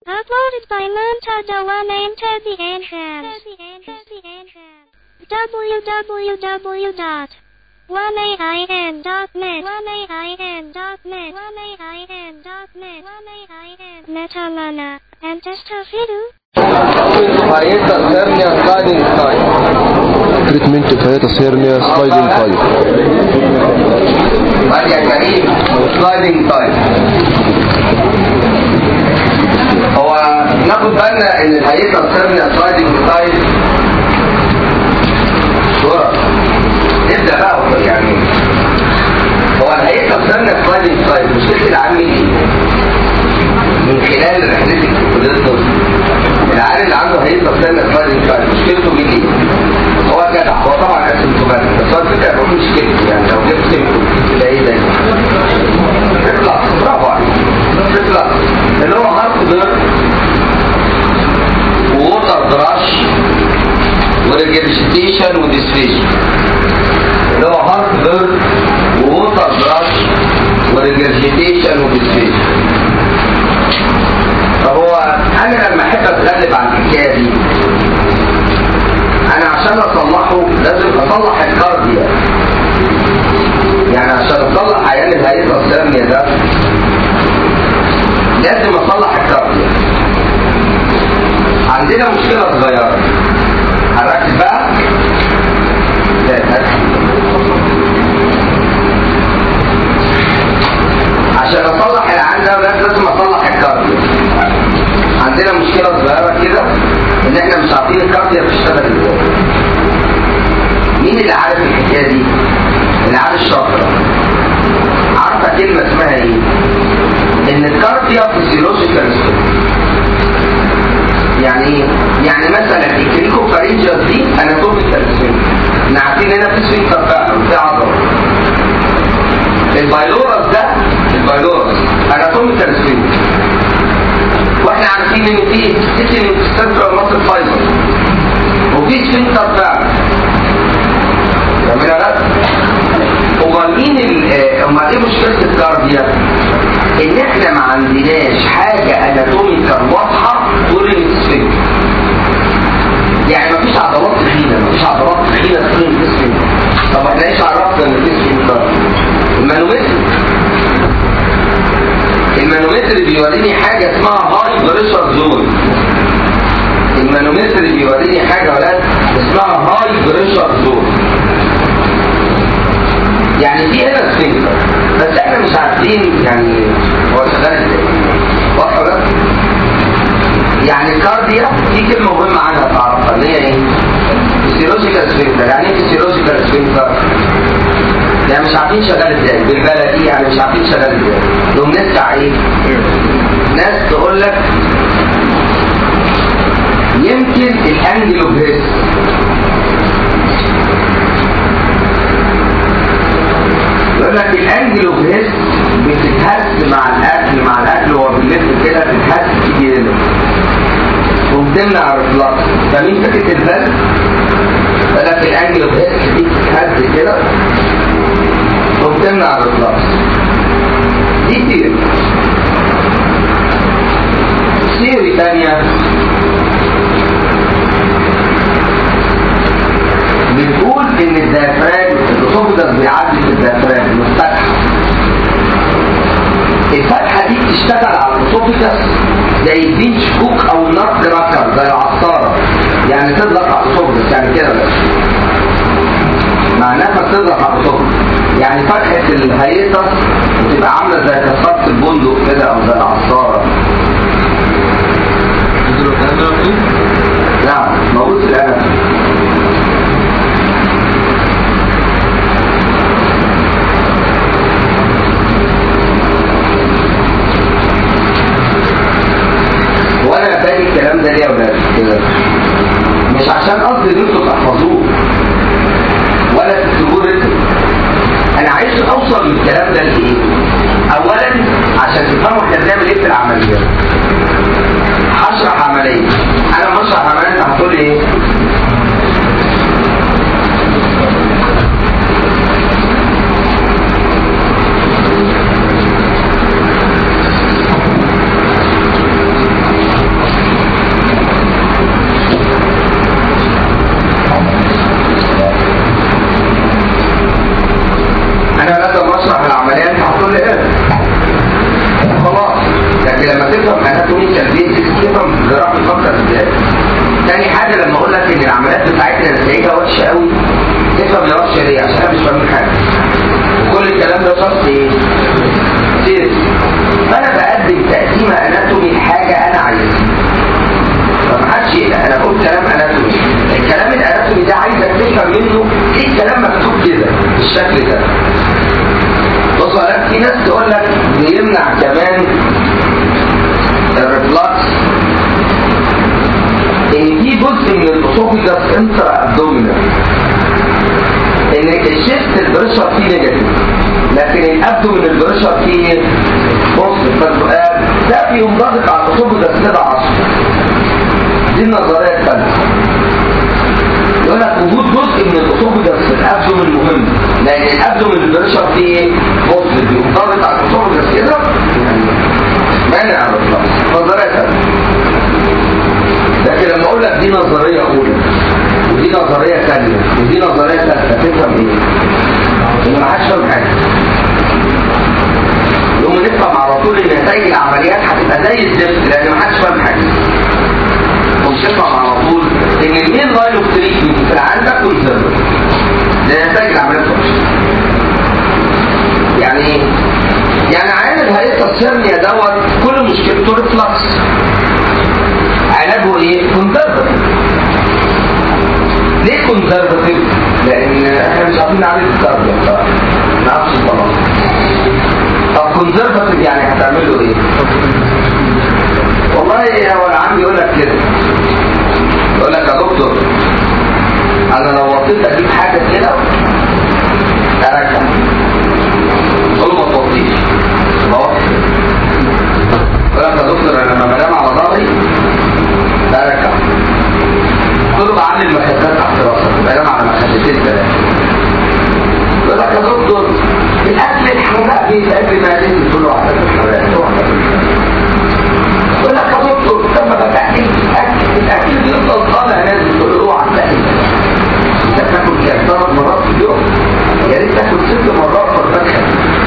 Uploaded by Montada One and Tabby Entrance. www.1ain.net 1ain.net 1ain.net Metalana and Testafidu. Hayeta hernia sliding side. تريتمنت في هيئة هيرنيا سلايدنج تايب بعد يا كريم sliding side. هو ناخد بالنا ان الهيئة هرنيا sliding side صورة نبدأ بقى يعني هو الهيئة هرنيا sliding side مشكلة العامل ايه؟ من خلال رحلتك في كلية الطب العيال اللي عنده هيئة هرنيا sliding side مشكلته مين ايه؟ هو جدع هو طبعا اسيمتوماتيك بس هو الفكره ما فيش كده يعني لو جبت سيمتوم تلاقيه ده تطلع برافو عليك تطلع اللي هو هارت بير ووتر براش وريجريشيتيشن وديسفيشن اللي هو هارت بير ووتر براش وريجريشيتيشن وديسفيشن طب هو انا لما احب اتغلب على الحكايه دي انا عشان اصلحه لازم اصلح الكارديا يعني عشان اصلح عيان الهيئة السامية ده لازم اصلح الكارديا عندنا مشكلة صغيرة هركز بقى لا لا. عشان اصلح العيان ده لازم اصلح الكارديا عندنا مشكلة صغيرة كده ان احنا مش عارفين الكارديا بتشتغل ازاي مين اللي عارف الحكايه دي اللي عارف الشاطر عارفه كلمه اسمها ايه ان الكارديا فيسيولوجيكال يعني ايه يعني مثلا الكريكو فارنجر دي اناتوميكال احنا عارفين هنا في سفنكتر فعلا وفي عضله البايلورس ده البايلورس اناتوميكال سفنكتر واحنا عارفين ان في سيتنج سنترال ماسل فايبر وفي سفنكتر فعلا فاهمين ولا امال مين ال- امال ايه مشكله الكارديا ان احنا ما عندناش حاجه اناتوميكال واضحه تقول ان السفنكتر يعني مفيش عضلات تخينه مفيش عضلات تخينه تخين في السفنكتر طب احنا ايش عرفنا ان في سفنكتر المانومتر المانومتر بيوريني حاجة اسمها هاي بريشر زون المانومتر بيوريني حاجة ولاد اسمها هاي بريشر زون يعني في هنا سفنكتر بس احنا مش عارفين يعني هو شغال ازاي واضحة ولا لا؟ يعني الكارديا في كلمة مهمة عنها تعرفها اللي هي ايه؟ فيسيولوجيكال سفنكتر يعني ايه فيسيولوجيكال سفنكتر؟ يعني مش عارفين شغال ازاي بالبلدي يعني مش عارفين شغال ازاي يوم نسمع ايه ناس تقول لك يمكن الانجل اوف هيس يقول لك الانجل اوف هيس بتتهز مع الاكل مع الاكل وهو بيلف كده بتتهز كتير وبتمنع الرفلكس فمين فكره البلد؟ يقول لك الانجل اوف هيس دي بتتهز كده وبتمنع الرفلكس دي تيري تيري تانية بتقول ان الديافراجم الاسوفجس بيعدي في الديافراجم الفتحة الفتحة دي بتشتغل على الاسوفجس زي البينش كوك او النار كراكر زي العصارة يعني تضغط على الاسوفجس يعني كده بس معناها بتضغط على الاسوفجس يعني فتحة الهيئة بتبقى عاملة زي كسرة البندق كده او زي العصارة نعم موجود في الأنف وانا باقي الكلام ده ليه يا ولاد كده مش عشان قصدي ان انتوا تحفظوه ولا تكتبوه رسم انا عايز اوصل من الكلام ده لايه اولا عشان تفهموا احنا بنعمل ايه في العمليات هشرح عمليه انا لما اشرح عمليه انت هتقول لي ايه فيزيكال بيزكس تفهم الجراح بيفكر ازاي تاني حاجه لما اقول لك ان العمليات بتاعتنا نتائجها وحشه قوي تفهم هي وحشه ليه عشان انا مش فاهم حاجه كل الكلام ده شخص ايه؟ سيرس فانا بقدم تقسيمه اناتومي لحاجه انا عايزها فما حدش يقلق انا بقول كلام اناتومي الكلام الاناتومي ده عايزك تفهم منه ايه الكلام مكتوب كده بالشكل ده بص على في ناس تقول لك بيمنع كمان الريفلكس ان في جزء من الاسوفيجاس انترا ابدومينال ان الشيست البريشر فيه نيجاتيف لكن الابدومين البريشر فيه بوزيتيف ده فيهم ضغط على الاسوفيجاس كده 10 دي النظريه الثالثه يقول لك وجود جزء من الاسوفجس في الابدومين مهم لان الابدومين البريشر فيه بوزيتيف بيضغط على الاسوفجس كده مانع الرفلكس نظريه ثالثه لكن لما اقول لك دي نظريه اولى ودي نظريه ثانيه ودي نظريه ثالثه تفهم ايه؟ ان ما حدش فاهم حاجه يوم نفهم على طول ان نتائج العمليات هتبقى زي الزفت لان ما حدش فاهم حاجه ونفهم على طول ان المين لاين اوف تريتمنت في العيان ده كونسيرف ده نتائج العمليات وحشه يعني ايه؟ يعني عيان الهيئه سيرنيا دوت كل مشكلته ريفلكس علاجه ايه؟ كونسرفتيف ليه كونسرفتيف؟ لان احنا مش عارفين نعالج الكارديو بصراحه ما نعرفش طبعا طب كونسرفتيف يعني هتعمل له ايه؟ والله هو العام يقول لك كده يقول لك يا دكتور انا لو وطيت اجيب حاجه كده ارجع قول ما توطيش بوطي يقول لك يا دكتور انا لما بنام على ظهري برجع قلت له بعلي المخدات تحت راسك بنام على مخدتين ثلاثه يقول لك يا دكتور الاكل الحراق بيتقل ما لازم كل واحده الحراق يقول لك يا دكتور لما بتاكل الاكل الاكل بيفضل طالع نازل تقول له اوعى تاكل انت بتاكل كام ثلاث مرات في اليوم يا ريت تاكل ست مرات فتدخل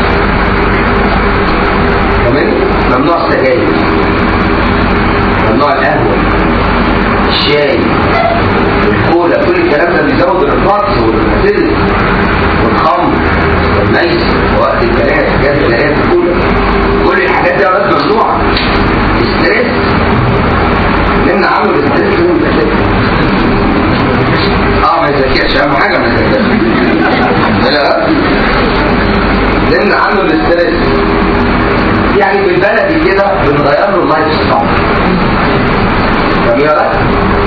كمان ممنوع السجاير ممنوع القهوه الشاي الكولا كل الكلام ده بيزود الرفاقس والمسيرس والخمر والميس ووقت البنات حاجات البنات الكولا كل الحاجات دي عادات ممنوعه الستريس نمنع عنه الاستريس من الاساس اه ما يذاكرش اهم حاجه ما يذاكرش لا لا نمنع عنه الاستريس يعني بالبلدي كده بنغير له اللايف ستايل جميلة بقى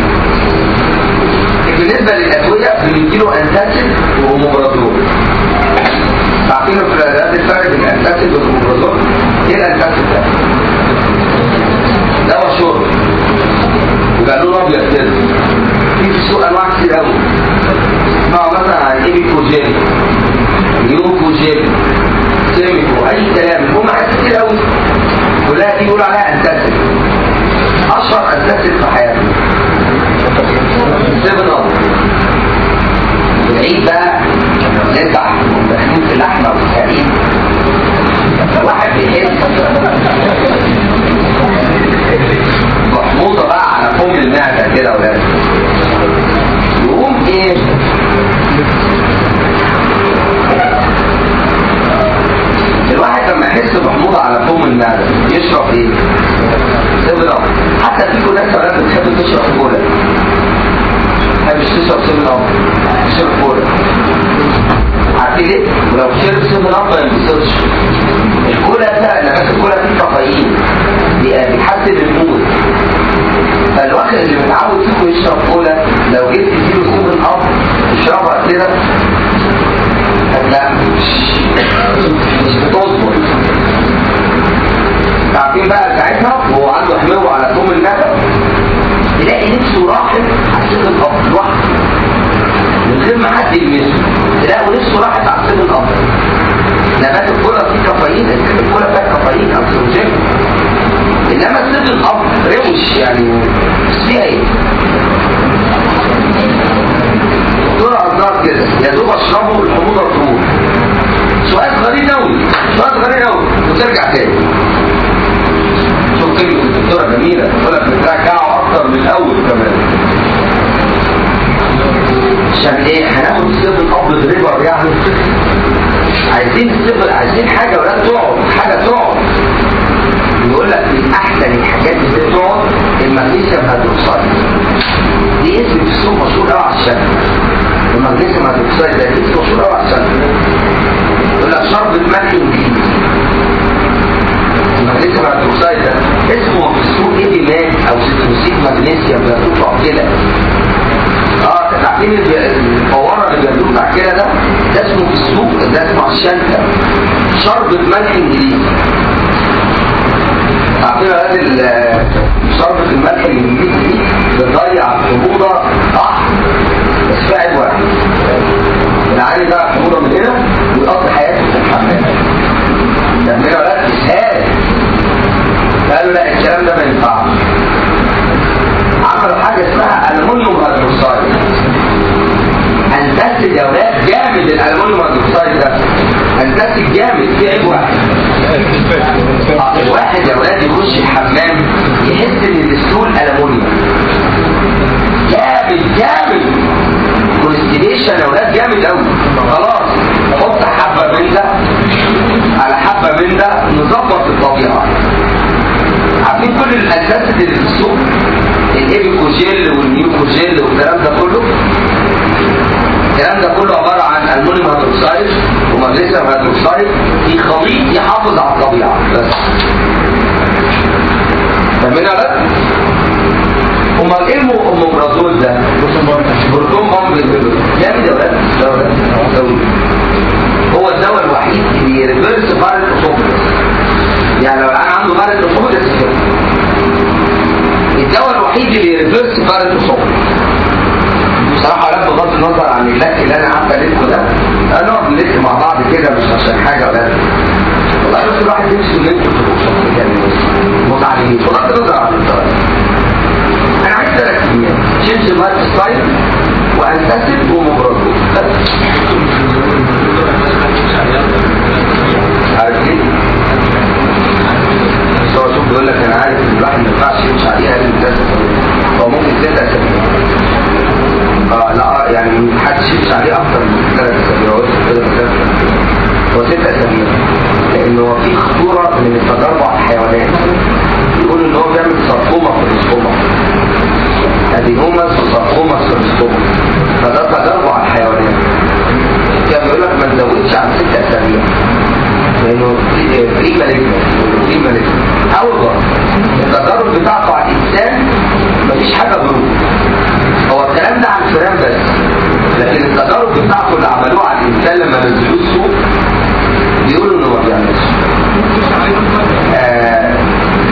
بالنسبة للأدوية بنديله أنتاسيد وأوموبرازول عارفين في العلاجات الفرق بين الأنتاسيد والأوموبرازول إيه الأنتاسيد ده؟ دواء شرب يبقى لونه أبيض كده في في السوق أنواع كتير قوي اسمعوا مثلا عن إيبيكوجين نيوكوجين سيميكو أي كلام المهم حاجات كتير قوي كلها دي بيقولوا عليها أنتاسيد اشهر اساسي في حياتي سيفن اب العيد بقى نذبح داخلين في اللحمه والحريم واحد بيحس محموضه بقى على فم المعده كده ولاد يقوم ايه الواحد لما يحس بحموضه على فم المعده يشرب ايه؟ سيفن اب حتى في ناس ولاد بتحب تشرب كولا تحبش تشرب سيفن اب تشرب كولا عارفين ليه؟ ولو شرب سيفن اب ما ينبسطش الكولا ده نفس الكولا فيه كافيين بيحسن المود فالواحد اللي متعود فيكم يشرب كولا لو جيت تديله سيفن اب يشربها كده هتلاقي مش بتظبط عارفين بقى ساعتها وهو عنده حموه على فم المعده تلاقي نفسه راحت على سن الاب لوحده من غير ما حد يلمسه تلاقوا نفسه راحت على سن الاب نبات الكولا فيه كافيين الكولا فيها كافيين او من الاول كمان عشان ايه هناخد الصفر الاب ريبر يعني عايزين الصفر عايزين حاجه ولا تقعد حاجه تقعد يقول لك من احسن الحاجات اللي تقعد المغنيسيوم هيدروكسيد دي اسم في السوق مشهور قوي على الشكل المغنيسيوم هيدروكسيد ده اسم مشهور قوي على الشكل يقول لك شربة ملح انجليزي المغنيسيوم هيدروكسيد ده اسمه في السوق ايدي مات او ستروسيد مغنيسيوم ده بتطلع كده اه عارفين الفواره اللي بيعملوه بتاع كده ده ده اسمه في السوق ده اسمه عشانكا شربة ملح انجليزي عارفين هذه شربة الملح الانجليزي دي بتضيع الحموضة صح بس في عيب واحد العيل ده الحموضة من هنا ويقضي حياته في الحمام ده من هنا ولا اسهال قالوا لا الكلام ده ما ينفعش عملوا حاجة اسمها ألمونيوم هيدروكسيد هندسة يا ولاد جامد الألمونيوم هيدروكسيد ده هندسة جامد في عيب واحد آه، الواحد يا ولاد يخش الحمام يحس ان الدستور ألمونيوم جامد جامد كونستيبيشن يا ولاد جامد قوي خلاص نحط حبة من ده على حبة من ده نظبط الطبيعة عارفين كل الأساس اللي في السوق الايبيكوجيل والنيوكوجيل والكلام ده كله الكلام ده كله عبارة عن ألمونيوم هيدروكسيد ومغنيسيوم هيدروكسيد في خليط يحافظ على الطبيعة بس فاهمين ولا امال ايه المومبرازول ده؟ بروتون بامب جامد يا ولاد ده ولاد هو الدواء الوحيد اللي يريفرس فارق اسوفجس يعني لو العيان عنده فارق اسوفجس الدواء الوحيد اللي يريفرس فارق اسوفجس بصراحة لا بغض النظر عن اللك اللي انا قعدت الفه ده نقعد نلف مع بعض كده مش عشان حاجة ولا والله بس الواحد نفسه نلف في الأسرة يعني متعلمين بغض النظر عن الدواء انا عايز ثلاث كميات تشينج لايف ستايل وانتسب ومبرزول بس عارف ليه؟ بس هو شوف بيقول لك انا عارف ان الواحد ما ينفعش يمشي عليها لازم ثلاثة هو ممكن ستة اسابيع اه لا يعني محدش يمشي عليه اكتر من ثلاث اسابيع هو اسمه كده ثلاث هو ست اسابيع لانه في خطوره من التجارب على الحيوانات بيقولوا ان هو بيعمل سرطومه في الاستومك ادينوماس وسرطوماس في الاستومك فده تجارب على الحيوانات كان بيقول لك ما تزودش عن ست اسابيع لانه فري مالجنس فري مالجنس اول التجارب بتاعته على الانسان مفيش حاجه بروف هو الكلام ده عن الفئران بس لكن التجارب بتاعته اللي عملوها على الانسان لما نزلوه السوق بيقولوا انه ما بيعملش آه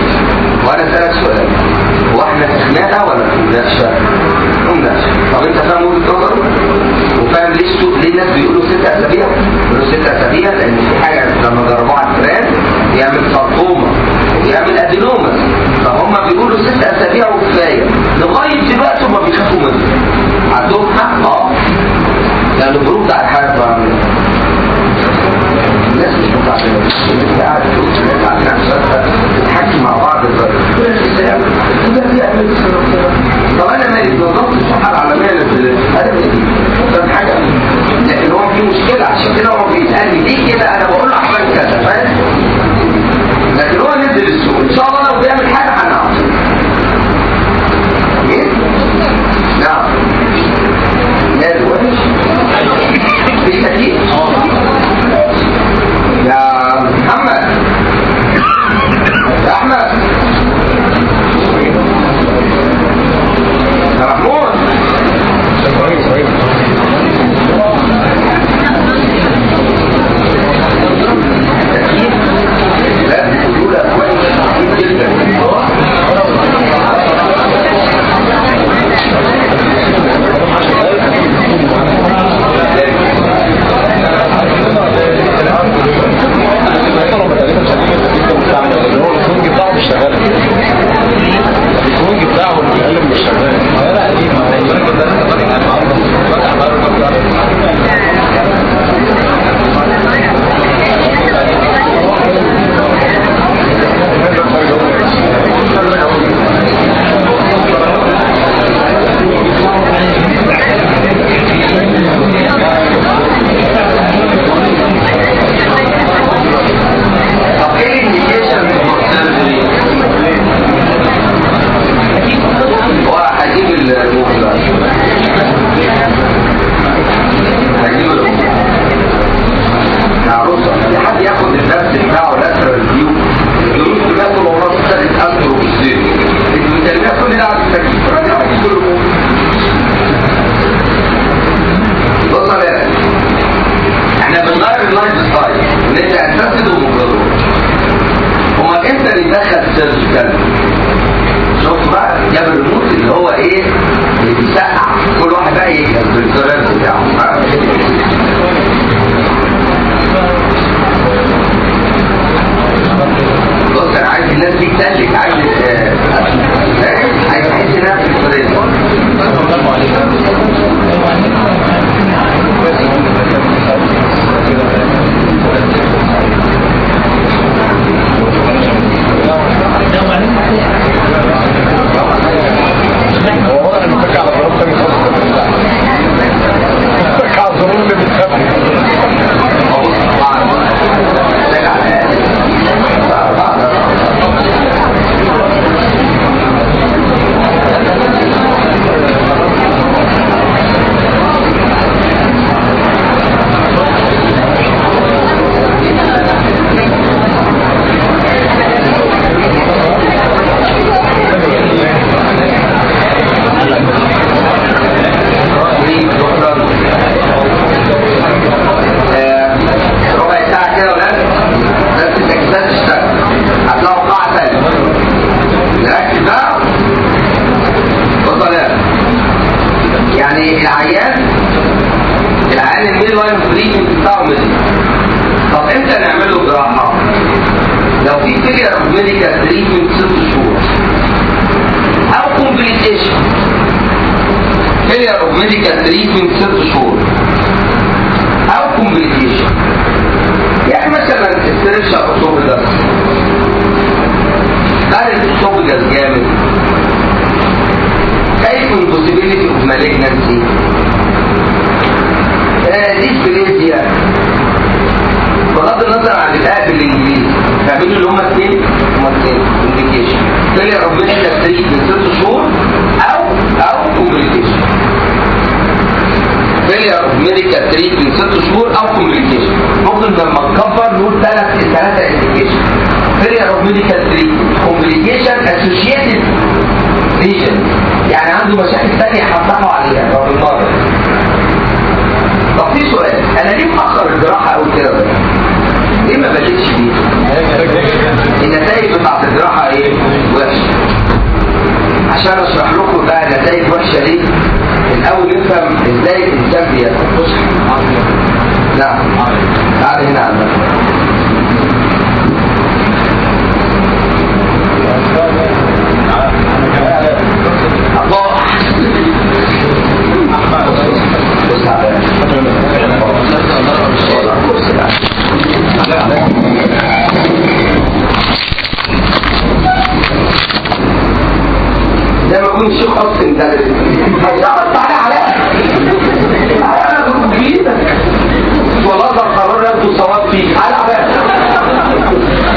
العيان العيان الميل لاين تريتمنت بتاعه ميديكال طب امتى نعمله جراحه؟ لو في فيلير اوف ميديكال تريتمنت ست شهور او كومبليكيشن فيلير اوف ميديكال تريتمنت ست شهور او كومبليكيشن يعني مثلا استرشا اسوفجاس خارج اسوفجاس جامد خايف من possibility of malignancy ديسبليزيا بغض النظر عن الآب بالإنجليزي فاهمين اللي هما اثنين هما اثنين كومبليكيشن فيلير اوف ميديكال تريتمنت ست شهور أو أو كومبليكيشن فيلير اوف ميديكال تريتمنت ست شهور أو كومبليكيشن ممكن لما نكبر نقول ثلاث ثلاثة انديكيشن فيلير اوف ميديكال تريتمنت كومبليكيشن اسوشيتد ليجن يعني عنده مشاكل ثانية هنصحوا عليها لو بالمرة طب في سؤال انا ليه مأخر الجراحة او كده بس ليه ما بديتش بيه النتائج بتاعت الجراحة ايه وحشة عشان اشرح لكم بقى النتائج وحشة ليه الاول نفهم ازاي الانسان بياكل نعم تعال هنا عندنا الله بص على زي ما يكون الشيخ حسن مدرس هيشتغل تعالى عليا انا كنت بايدك والله ده قرار يبدو صواب فيك تعالى عليا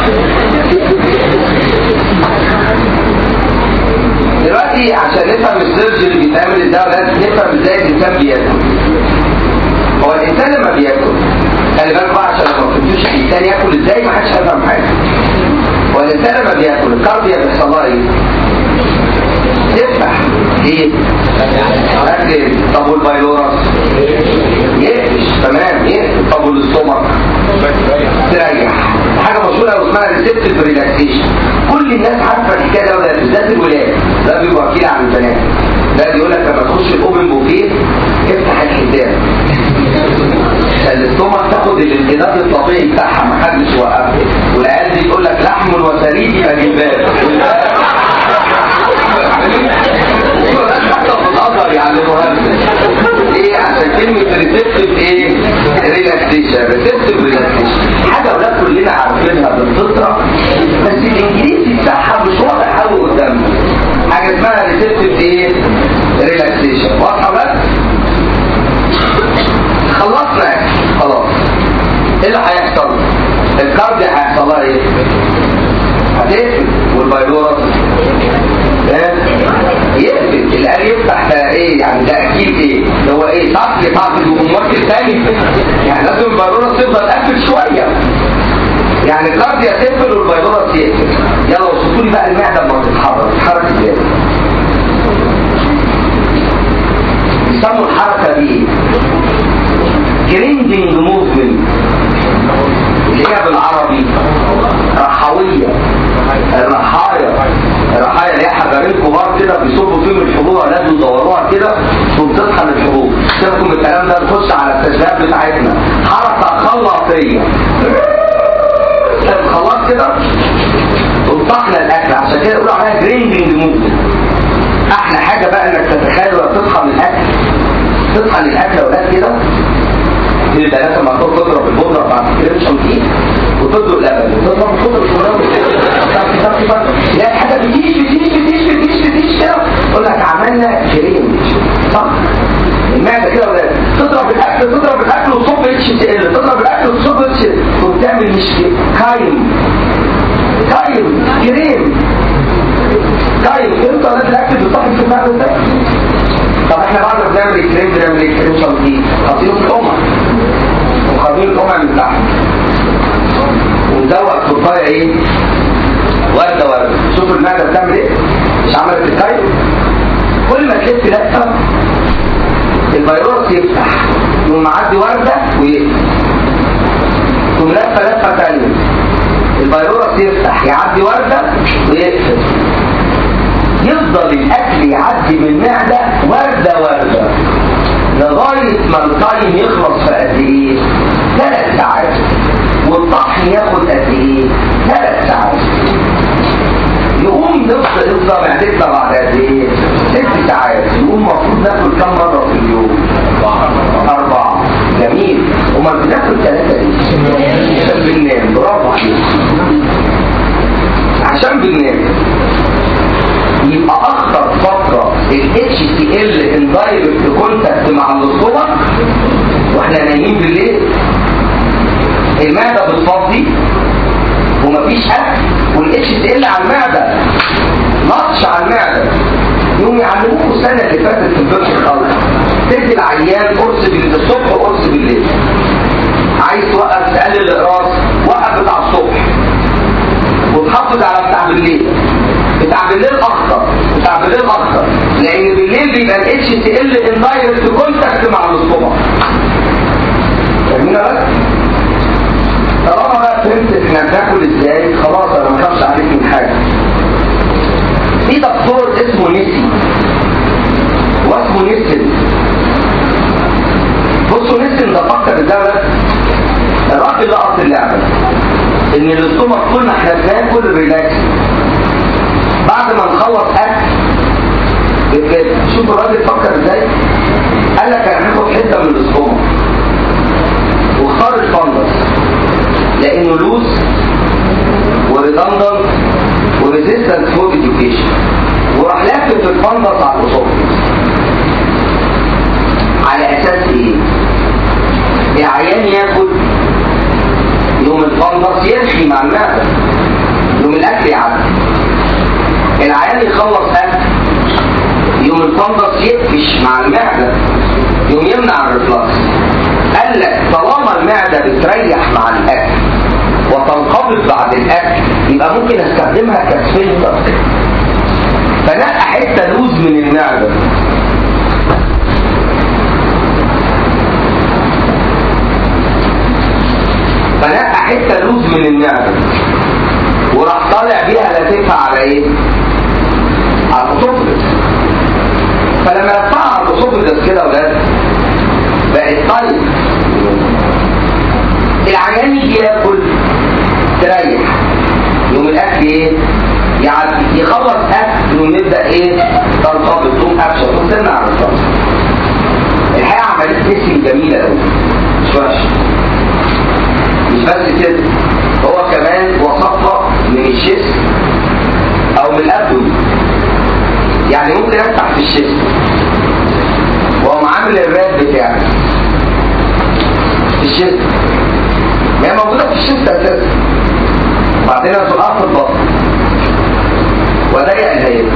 دلوقتي عشان نفهم السيرج اللي بيتعمل ازاي لازم نفهم ازاي الانسان بياكل هو الانسان لما بياكل خلي بالك بقى عشان ما تفهموش الانسان ياكل ازاي ما حدش هيفهم حاجه هو الانسان لما بياكل الكارديا بيحصل لها ايه؟ تفتح ايه؟ ركز طب والبايلورس يقفش تمام يقفش طب والاستومك تريح حاجه مشهوره قوي اسمها ريسبتيف ريلاكسيشن كل الناس عارفه الحكايه ده ولا بالذات الولاد ده بيبقى وكيل عن البنات ده بيقول لك لما تخش الاوبن بوفيه افتح الحزام الاستومك تاخد الامتداد الطبيعي بتاعها ما حدش يوقفه والعيال دي تقول لك لحم وسليم يبقى جبال حتى في الازهر يعلموها ايه عشان كلمه ريسبتيف ايه ريلاكسيشن ريسبتيف ريلاكسيشن حاجه اولاد كلنا عارفينها بالفطره بس الانجليزي بتاعها مش واضح قوي قدامنا حاجه اسمها ريسبتيف ايه ريلاكسيشن واضحه بس خلصنا خلاص ايه اللي هيحصل الكاردي هيحصل لها ايه هتقفل والبايلورس يقفل القلب يفتح ده ايه يعني ده اكيد ايه ده هو ايه طفل طفل وجمهور الثاني يعني لازم البايلورس يفضل قافل شويه يعني الكارديا تقفل والبايلورس يقفل يلا وصفوا لي بقى المعده لما تتحرك تتحرك ازاي بيسموا الحركه دي جريندنج موفمنت اللي هي بالعربي رحويه الرحايا الرحايا اللي هي حجرين كبار كده بيصبوا فيهم الحبوب لازم يدوروها كده ثم تطحن الحبوب سيبكم الكلام ده نخش على التشبيهات بتاعتنا حركه خلاطيه خلاص كده وطحن الاكل عشان كده يقولوا عليها جريندنج موفمنت احلى حاجه بقى انك تتخيل ولا تطحن الاكل تطحن الاكل ولا كده تبدا لازم ما تضرب البودره بتاعت الكريمشن دي وتضرب لبن وتضرب الخضر الشمال لا حاجه بتيجي بتيجي بتيجي بتيجي بتيجي كده يقول لك عملنا كريم صح المعده كده ولا تضرب الاكل تضرب الاكل وتصب اتش تقل تضرب الاكل وتصب اتش وبتعمل مش كايم كايم كريم كايم انت ولا الاكل بتصحي في المعده ازاي طب احنا بعد ما بنعمل الكريم بنعمل ايه كريم شانتيه حاطينه في الامه وخارجين الامه من تحت ونزوق في الطاية ايه وردة وردة شوف المعدة بتعمل ايه مش عملت الكايو كل ما تلف لفة الفيروس يفتح يقوم معدي وردة ويقفل ثم لفة لفة تانية الفيروس يفتح يعدي وردة ويقفل يفضل الاكل يعدي من المعدة وردة وردة يبقى التايم يخلص في قد ايه؟ ثلاث ساعات والطحن ياخد قد ايه؟ ثلاث ساعات يقوم نفضل نفضل معدتنا بعد قد ايه؟ ست ساعات يقوم المفروض ناكل كم مره في اليوم؟ أربعة جميل وما بناكل ثلاثة ليه؟ عشان بننام برافو عليك عشان بننام يبقى أخطر فترة ال HCl indirect contact مع الصور واحنا نايمين بالليل المعدة بتفضي ومفيش أكل وال HCl على المعدة نطش على المعدة يوم يعلموكوا السنة اللي فاتت في الدكتور خالص تدي العيان قرص الصبح وقرص بالليل عايز توقف تقلل الاقراص وقف بتاع الصبح وتحافظ على بتاع بالليل بتاع بالليل اخطر بتاع بالليل اخطر لان بالليل بيبقى الاتش سي ال اندايركت كونتاكت مع الصبح فاهمين بس طالما بقى فهمت احنا بناكل ازاي خلاص انا ما اخافش عليك من حاجه في دكتور اسمه نسي واسمه نسل بصوا نسل ده فكر الدولة الراجل لقط اللعبة ان الاستومك طول ما احنا بناكل ريلاكس بعد ما نخلص اكل بت- شوف الراجل فكر ازاي قال لك انا هاخد حته من الاستومك واختار الفندس لانه لوز وريدندنت وريزيستنت فود اديوكيشن وراح لافت الفندس على الاسوفجس على اساس ايه؟ العيان ياكل يوم الفندس يرخي مع المعده يوم الاكل يعدي العيان يخلص اكل يوم الفندس يقفش مع المعده يوم يمنع الريفلكس قال لك طالما المعده بتريح مع الاكل وتنقبض بعد الاكل يبقى ممكن استخدمها كسفنتر فنقى حته لوز من المعده فنقى حته لوز من المعده وراح طالع بيها لاففها على ايه؟ على الاسوفجس فلما لفها على الاسوفجس كده يا ولاد بقت طيب العيان يجي ياكل تريح يوم الاكل ايه؟ يعني يخلص اكل ونبدا ايه؟ تنقبض تقوم قفشه تقوم تمنع الرصاص الحقيقه عمليه نسي جميله قوي مش وحشه مش بس كده هو كمان وصفها من الجسم او من الابدن يعني ممكن افتح في الجسم واقوم عامل الراب بتاعي في الجسم ما هي موجوده في الجسم اساسا وبعدين ازقها في البطن واضيق الهيئه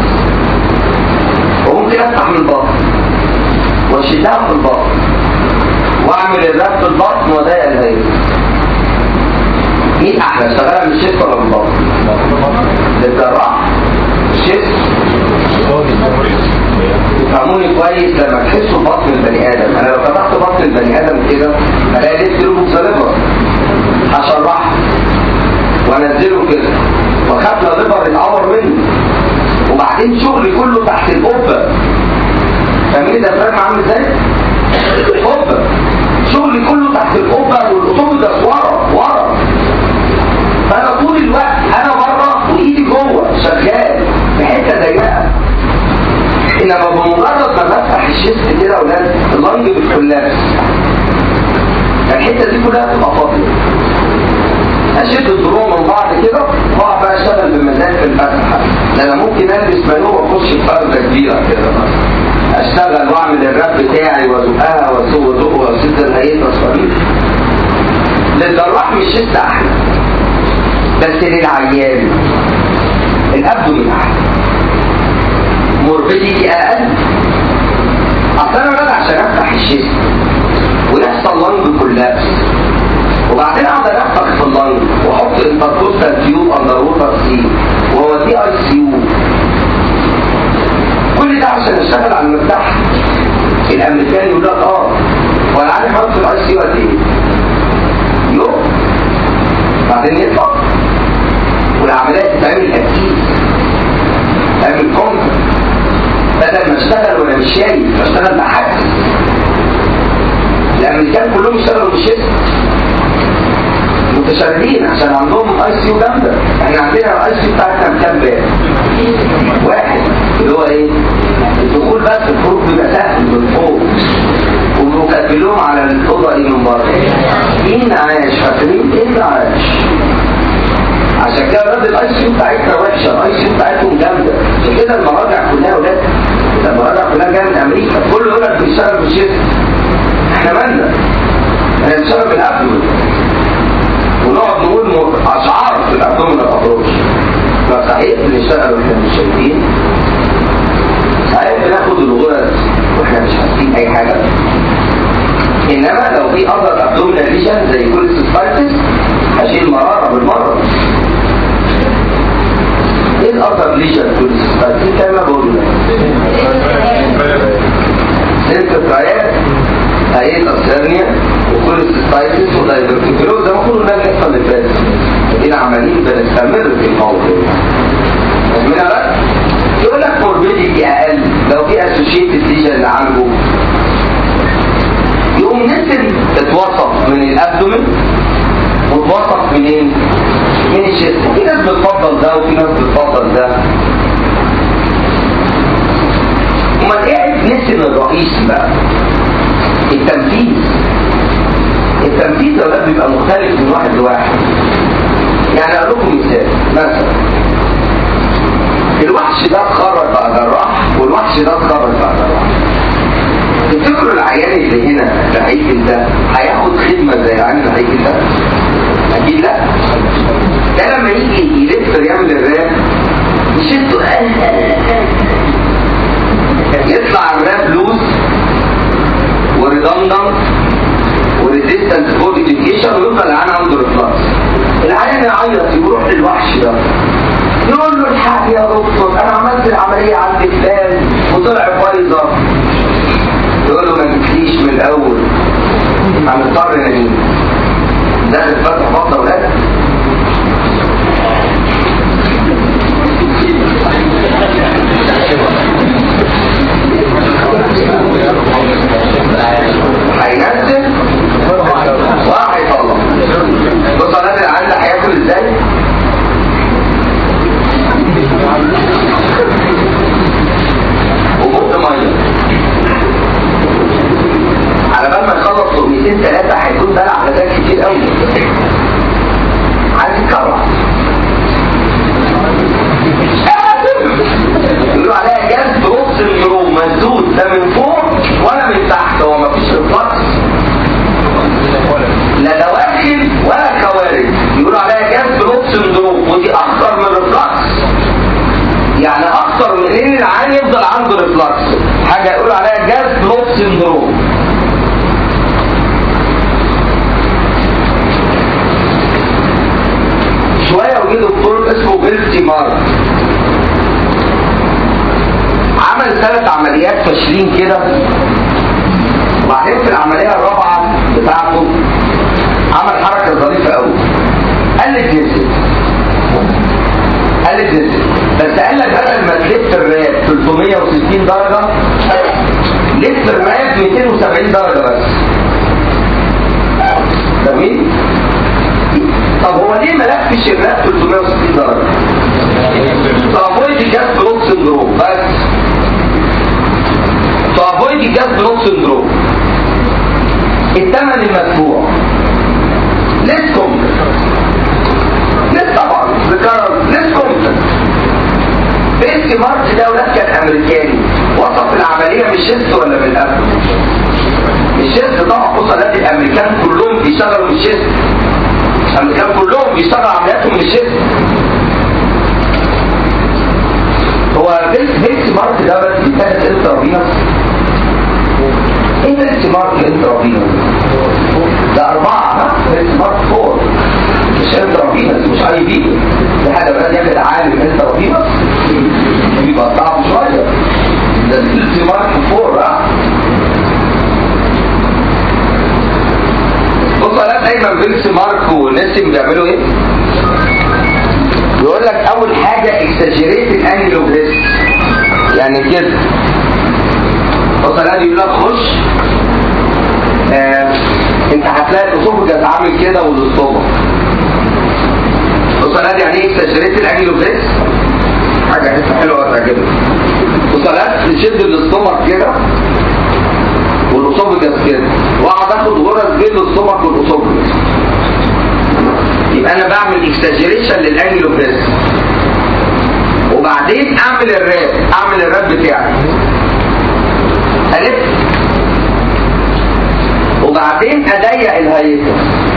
وممكن افتح من البطن واشدها في البطن واعمل الراب في البطن واضيق الهيئه مين احلى اشتغلها من الشيست ولا من البطن؟ للجراح الشيست تفهموني كويس لما تحسوا بطن البني ادم انا لو فتحت بطن البني ادم كده الاقي لسه له بصلبه هشرحه وانزله كده واخاف لا ليفر يتعور منه وبعدين شغلي كله تحت القبه فاهمين ده فاهم عامل ازاي؟ قبه شغلي كله تحت القبه والاصول ده ورا ورا فانا طول الوقت انا بره وايدي جوه شغال في حته ضيقه انما بمجرد ما بفتح الشيست كده يا اولاد اللنج بتكولابس الحته دي كلها بتبقى فاضيه اشد الضلوع من بعض كده واقعد بقى اشتغل بمزاج في الفتحه ده انا ممكن البس مانو واخش في فرده كبيره كده اشتغل واعمل الراب بتاعي وازقها وازق وازق واسد الهيئه الصغير للجراح مش شد احلى بس للعيان الابدومين احلى موربيديتي اقل اصل انا بقى عشان افتح الجسم ويحصل لنج كولابس وبعدين اقعد انفخ في اللنج واحط انتركوستال تيوب اندر ووتر سي وهو دي اي سي يو كل ده عشان اشتغل على المفتاح الامريكان يقول لك اه هو انا عارف احط في الاي سي يو قد ايه يوم بعدين يطلع والعمليات تتعمل اكيد تعمل كونتر بدل ما اشتغل وانا مش شايف بشتغل بحاجه الامريكان كلهم يشتغلوا بالشيست متشردين عشان عندهم اي سي جامده احنا عندنا الاي سي بتاعتنا كام باب واحد اللي هو ايه الدخول بس الخروج بيبقى سهل من فوق ومكتبلهم على الاوضه دي من بره مين عايش فاكرين مين عايش عشان كده ولاد الاي سي بتاعتنا وحشه الاي سي بتاعتهم جامده عشان كده المراجع كلها ولاد المراجع كلها جايه من امريكا كله يقول لك بيشتغل بالشيست احنا مالنا احنا بنشتغل بالابدومن ونقعد نقول م- اشعار في الابدومن الابروش فصحيح بنشتغل واحنا مش شايفين صحيح بناخد الغرز واحنا مش حاسين اي حاجه انما لو في اثر ابدومينال ليجن زي كل سبايتس هشيل مراره بالمره ايه الاثر ليجن كل سبايتس كما بقول لسه برايات هيئة السيرنيا وكل سبايتس ودايفرتيكلوز زي ما كنا الحصه اللي فاتت ادينا عمالين بنستمر في الموضوع فاهمين بقى؟ يقول لك موربيديتي اقل لو في اسوشيتد ليجن اللي عنده يقوم نسل اتوصف من الابدومين واتوصف منين؟ من الشيست في ناس بتفضل ده وفي ناس بتفضل ده امال ايه النسل الرئيسي بقى؟ التنفيذ التنفيذ يا ولاد بيبقى مختلف من واحد لواحد يعني اقول لكم مثال مثلا الوحش ده اتخرج بقى جراح والوحش ده اتخرج بقى جراح تفتكروا العيان اللي هنا اللي هيجي ده هياخد خدمه زي العيان اللي هيجي ده؟ اكيد لا ده لما يجي يلف يعمل الراب يشده يطلع الراب لوز وريدندنت وريزيستنت فور ايديوكيشن ويفضل العيان عنده ريفلكس العيان يعيط يروح للوحش ده يقول له الحق يا دكتور انا عملت العمليه عند فلان وطلع بايظه يقول له ما جبتليش من الاول هنضطر ننام داخل فتح بطه ولاد هينزل وهيطلع بص انا اللي عندي هياكل ازاي وبق ميه على بال ما يخلص لقمتين ثلاثه هيكون بلع غازات كتير قوي عايز يتكرع يقولوا عليها جذب نص النيرون مسدود لا من فوق ولا من تحت هو مفيش رفلكس لا دواخل ولا خوارج يقولوا عليها جذب نص النيرون ودي اخطر من الرفلكس يعني اكتر من ان العين يفضل عنده ريفلكس حاجه يقولوا عليها جاز بلوك سندروم شويه وجه دكتور اسمه بيلسي مارك عمل ثلاث عمليات فاشلين كده وبعدين في العمليه الرابعه بتاعته عمل حركه ظريفه قوي قلت نفسه قالت نزل بس قال لك بدل ما تلف الراب 360 درجة لف الراب 270 درجة بس جميل طب هو ليه ما لفش الراب 360 درجة تافويد الجاز بلوك سندروم بس تافويد الجاز بلوك سندروم الثمن المدفوع ليس كومبلكس ليه طبعا ذكر ليه كومبلكس بيسي مارك ده ولاد كان امريكاني وصف العمليه مش شيست ولا من القبل مش شيست طبعا بص ولاد الامريكان كلهم بيشتغلوا من الشيست الامريكان كلهم بيشتغلوا عملياتهم من الشيست هو بيس بيس مارك ده بس بيتاخد انترافينوس ايه بيس مارك انترافينوس ده اربعه ها بيس مارك فور مش انترافينوس مش اي بي في حاجه بقى ياخد عالم انترافينوس بيبقى صعب شويه ده بيس مارك فور ها بص انا دايما بيلس مارك ونسم بيعملوا ايه؟ يقول لك اول حاجه اكسجريت الانجل اوف يعني كده بص انا يقول لك خش آه انت هتلاقي الاسوفجاس عامل كده والاستومك بص انا يعني ايه اكسجريت الانجلوفيس حاجه حته حلوه هتعجبك بص انا تشد الاستومك كده والاسوفجاس كده واقعد اخد غرز بين الاستومك والاسوفجاس يبقى انا بعمل اكسجريشن للانجلوفيس وبعدين اعمل الراب اعمل الراب بتاعي الف وبعدين اضيق الهيكل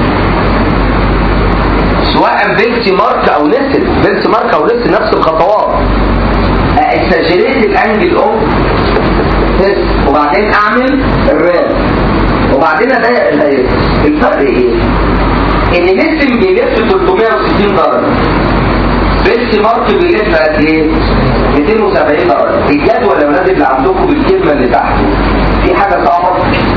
سواء بيلسي مارك او نسل بيلسي مارك او نسل نفس الخطوات اكسجريت الانجل اوف وبعدين اعمل الراب وبعدين اضيق الهيكل الفرق ايه؟ ان نسل بيلف 360 درجه بيلسي مارك بيلف قد ايه؟ 270 درجه الجدول يا ولاد اللي عندكم بالكلمه اللي تحت في حاجه صعبه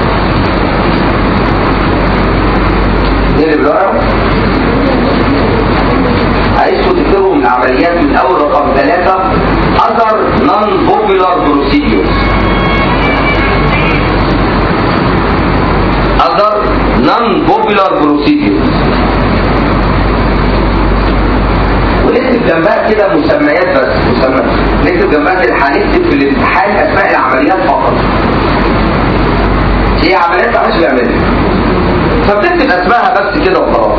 نقلب الورقه عايزكم تكتبوا من العمليات من اول رقم ثلاثة other non-popular procedures other non-popular procedures ونكتب جنبها كده مسميات بس مسميات نكتب جنبها كده هنكتب في الامتحان اسماء العمليات فقط هي عمليات ما حدش بيعملها فبتكتب اسمائها بس كده وخلاص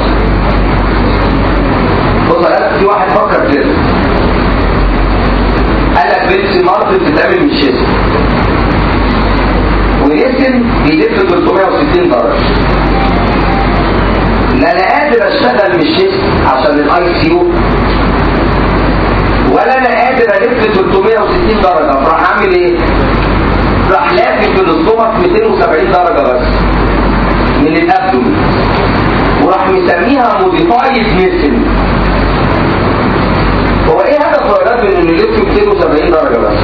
بص يا في واحد فكر كده قال لك بيلسي مارت بتتعمل من الشيست ونسن بيلف 360 درجه لا انا قادر اشتغل من الشيست عشان الاي سي يو ولا انا قادر الف 360 درجه فراح اعمل ايه؟ راح لافف في الاستومك 270 درجه بس من الابدومين وراح مسميها موديفايد نسل هو ايه هدف الرياض من انه يلف 270 درجه بس؟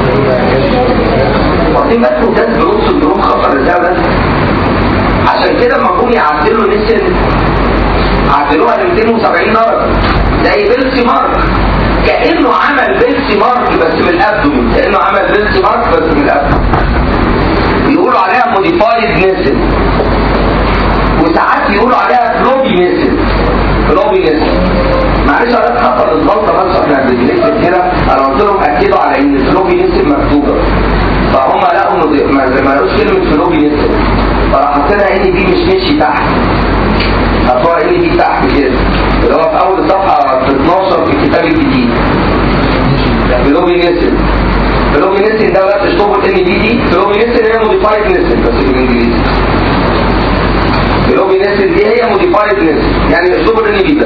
واخدين بالكم ده دروس الدروس خطر ازاي ده؟ عشان كده لما جم يعدلوا نسل عدلوها ل 270 درجه زي بيلسي مارك كانه عمل بيلسي مارك بس من الابدومين كانه عمل بيلسي مارك بس من الابدومين يقولوا عليها موديفايد نسل وساعات يقولوا عليها فلوبي نسل فلوبي نسل معلش انا حصل الغلطه بس احنا بنكتب كده انا قلت لهم اكدوا على ان فلوبي نسل مكتوبه فهم لقوا مد- ما ما لقوش كلمه فلوبي نسل فراح حاطينها ان دي مش مشي تحت حطوها ان دي تحت كده اللي هو في اول صفحه في 12 في الكتاب الجديد فلوبي نسل فلوبي نسل ده بقى تشطبوا الان دي دي فلوبي نسل هي موديفايد نسل بس بالانجليزي فلوبي نسل دي هي موديفايد نسل يعني اشطبوا الان دي بس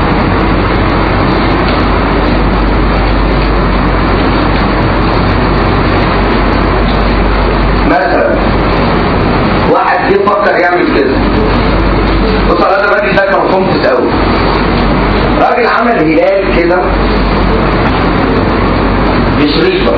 مثلا واحد جه فكر يعمل كده بص على الراجل ده كان صمت قوي راجل عمل هلال كده بشريطه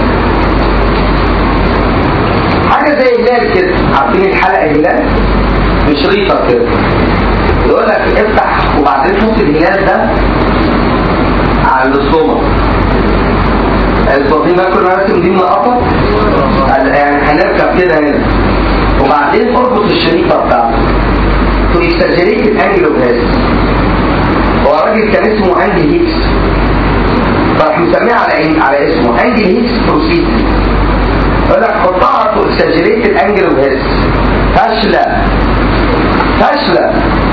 حاجه زي هلال كده عارفين الحلقه هلال بشريطه كده يقول لك افتح وبعدين حط الهلال ده على الاسطومه الصوتين بقى كل راسم دي منقطه يعني هنركب كده هنا وبعدين اربط الشريطه بتاعته تو اكسجريت الانجل اوف هيد هو راجل كان اسمه انجل هيكس فراح مسميه على إيه؟ على اسمه انجل هيكس بروسيد يقول لك حطها تو اكسجريت الانجل اوف هيد فاشله فاشله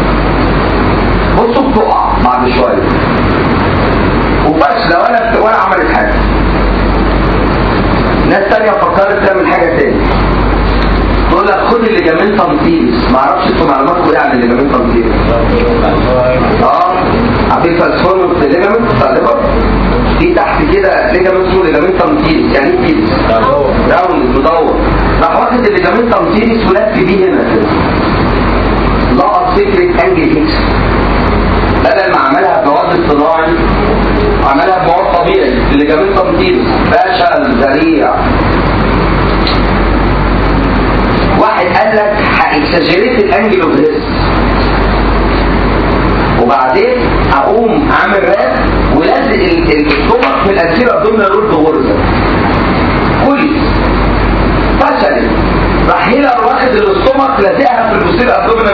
بصوا بتقع بعد شويه وفاشله ولا ولا عملت حاجه ناس تانية فكرت تعمل حاجة تاني تقول لك خد الليجامين تنطيس معرفش انتوا معلوماتكم ايه عن الليجامين تنطيس اه عارفين ترانسفورم في الليجامين بتاع الليفر في تحت كده ليجامين اسمه ليجامين تنطيس يعني ايه تيس؟ راوند مدور راح واخد الليجامين تنطيس ولف بيه هنا كده لقط فكرة انجل هيكس بدل ما عملها بمواد اصطناعي عملها بمواد طبيعي اللي جابت تنطيط فشل ذريع واحد قال لك هاكسجريت الانجل اوف ريست وبعدين اقوم اعمل راب ولزق الطبق في الانسير ابدومينال رول بغرزه كويس فشلت راح هيلر واخد الاستومك لازقها في البوستير ابدومينال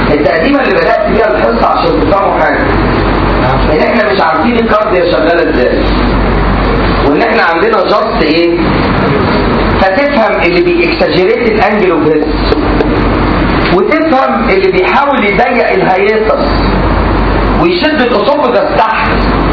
التقديمه اللي بدات فيها الحصه عشان تفهموا حاجه ان احنا مش عارفين الكارديا شغاله ازاي وان احنا عندنا جاست ايه فتفهم اللي بيكسجريت الانجل اوف هيس وتفهم اللي بيحاول يضيق الهيئتس ويشد الاسوفجس تحت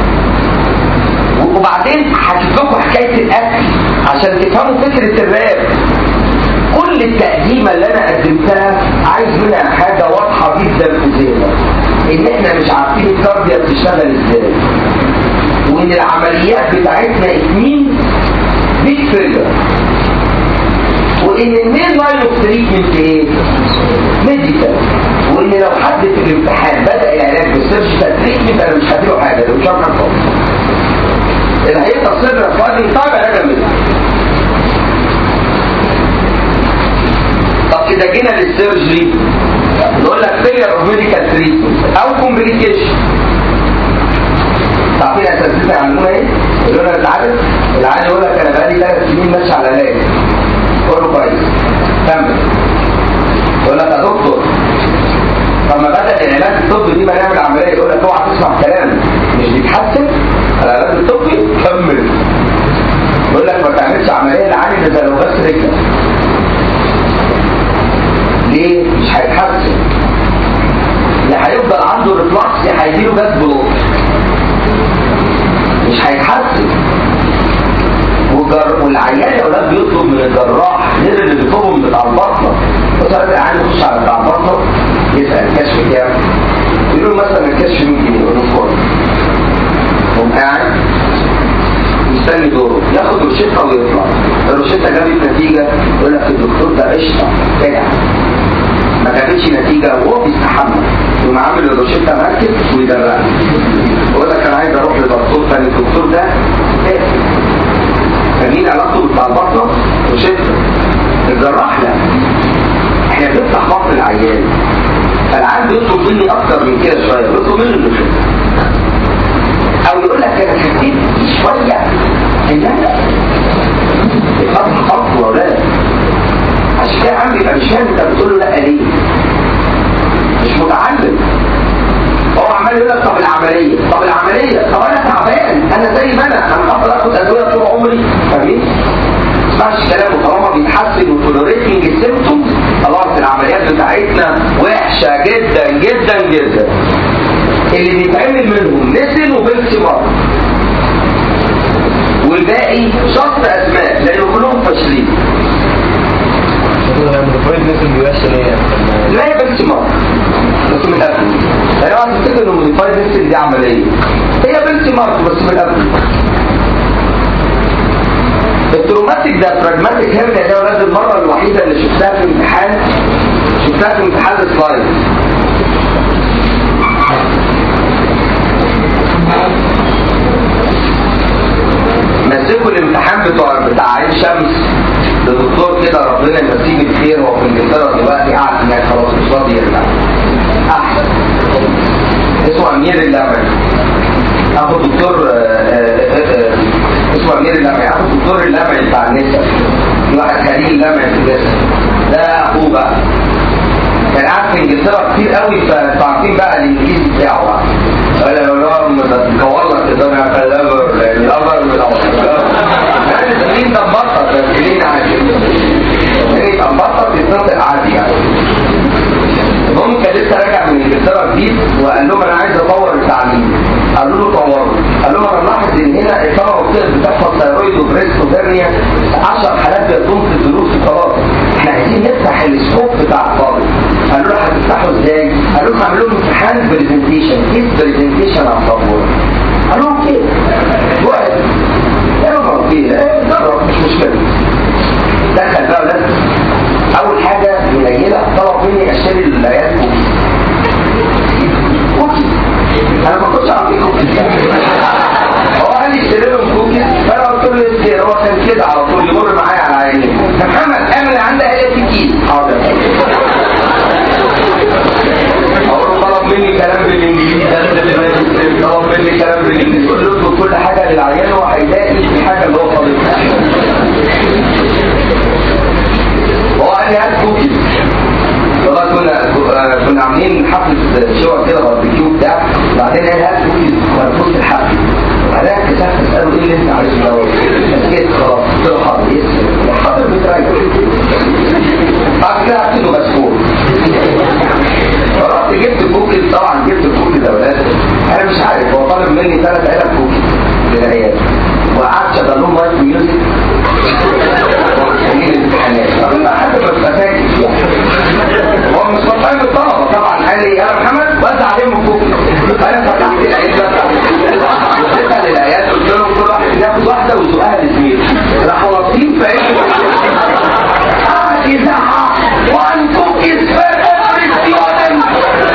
وبعدين هحكي لكم حكايه الاكل عشان تفهموا فكره الراب كل التقديمه اللي انا قدمتها عايز منها حاجه واضحه جدا في ذهنك ان احنا مش عارفين الكارديا بتشتغل ازاي وان العمليات بتاعتنا اتنين بيج فيجر وان المين لاين اوف تريتمنت ايه؟ ميديكال وان لو حد في الامتحان بدا العلاج بالسيرجيكال تريتمنت انا مش هديله حاجه ده مش هعمل خالص اللي هيبقى سر فاضي طبعا انا منه طب كده جينا للسيرجري نقول لك فيلير اوف ميديكال تريتمنت او كومبليكيشن تعرفين اساتذتنا يعلمونا ايه؟ يقولوا لنا انت عارف العيال يقول لك انا بقالي ثلاث سنين ماشي على علاج كله كويس كمل يقول لك يا دكتور طب ما بدا العلاج الطبي دي ما نعمل عمليه يقول لك اوعى تسمع كلام مش بيتحسن العلاج الطبي كمل يقول لك ما تعملش عمليه لعالي ده لو بس رجلك ليه؟ مش هيتحسن يا هيفضل عنده ريفلكس يا هيجيله جاز بلوك مش هيتحسن والجر... والعيان يا اولاد بيطلب من الجراح غير اللي بيطلبه من بتاع البطنه مثلا العيان يخش على بتاع البطنه يسال الكشف كام يقول له مثلا الكشف 100 جنيه يقول له كويس يقوم قاعد مستني دوره ياخد روشته ويطلع الروشته جابت نتيجه يقول لك الدكتور ده قشطه كده ما جابتش نتيجه وهو بيستحمل يقوم عامل الروشته مركب ويدرقها يقول لك انا عايز اروح لدكتور ثاني الدكتور ده فمين علاقته بتاع البطنه روشته الجراح لا احنا بنفتح بطن العيان فالعيان بيطلب مني اكتر من كده شويه بيطلب مني الروشته او يقول لك انا حسيت شويه ان انا بفتح خط ولا عشان كده عم يبقى مش فاهم انت بتقول له لا ليه مش متعلم هو عمال يقول لك طب العمليه طب العمليه طب انا تعبان انا زي ما انا انا هفضل اخد ادويه طول عمري فاهمين؟ ما تسمعش كلامه طالما بيتحسن وتولوريتنج السيمتومز خلاص العمليات بتاعتنا وحشه جدا جدا جدا اللي بيتعمل منهم نسل وبنسي مرض والباقي شرط اسماء لانه كلهم فاشلين لا هي بنسي مرض بس من قبل يعني اوعى تفتكر انه موديفايد نسل دي عمليه هي بنسي مرض بس من قبل التروماتيك ده براجماتيك هيرنيا ده ولاد المره الوحيده اللي شفتها في امتحان شفتها في امتحان السلايد مسكوا الامتحان بتوع بتاع عين شمس لدكتور كده ربنا يمسيه بالخير هو في انجلترا دلوقتي قاعد هناك خلاص مش راضي يرجع احسن اسمه امير اللمعي اخو دكتور اسمه امير اللمعي اخو دكتور اللمعي بتاع النساء في واحد خليل اللمعي في النساء ده اخوه بقى كان قاعد في انجلترا كتير قوي فانتوا عارفين بقى الانجليزي بتاعه بقى قال له لا متكور لك كده انا كلامر الامر من يعني السنين ده مبطط السنين عادي السنين ده مبطط يتصل عادي يعني المهم كان لسه راجع من انجلترا جديد وقال لهم انا عايز اطور التعليم قالوا له طوروا قال لهم انا ملاحظ ان هنا الطلبه بتقدر بتحفظ ثيرويد وبريست وهرنيا 10 حالات بيقوم في الدروس وخلاص احنا عايزين نفتح السكوب بتاع الطالب قالوا له هتفتحه ازاي؟ قالوا لهم اعملوا لهم امتحان برزنتيشن ايه برزنتيشن على السبوره؟ قالوا لهم كده واحد قالوا لهم اوكي جرب مش مشكله دخل بقى ولاد اول حاجه منيله طلب مني اشتري العيال كوكي انا ما كنتش اعطيه كوكي هو قال لي اشتري لهم كوكي فانا قلت له اشتري هو كان كده على طول يمر معايا على عيني محمد اعمل عندها هي في كيس حاضر اقول طلب مني كلام بالانجليزي طلب مني كلام بالانجليزي قلت له اطلب كل حاجه للعيان وهيلاقي الحاجه اللي هو طالبها هو قال لي هات كوكي والله كنا حفله شوى كده باربيكيو بتاع بعدين قال هات كوكيز مرفوض الحفل بعدين اكتشفت اساله ايه اللي انت عايزه ده سكت خلاص قلت له حاضر يسر حاضر بتراجع بعد كده عرفت انه مسؤول فرحت جبت الكوكيز طبعا جبت الكوكيز يا ولاد انا مش عارف هو طالب مني ثلاث علب كوكيز للعيال وقعدت شغل لهم لايف ميوزك ومستنيين الامتحانات فانا حتى ما بفتاكش يعني هو مش فرحان بالطلبه طبعا قال لي يا محمد وزع عليهم الكوكيز انا فتحت العيد بتاع واديتها للعيال قلت لهم كل واحد ياخد واحده ويزقها لزميله راحوا واصلين في عيد قعد يزعق وان كوكيز for every student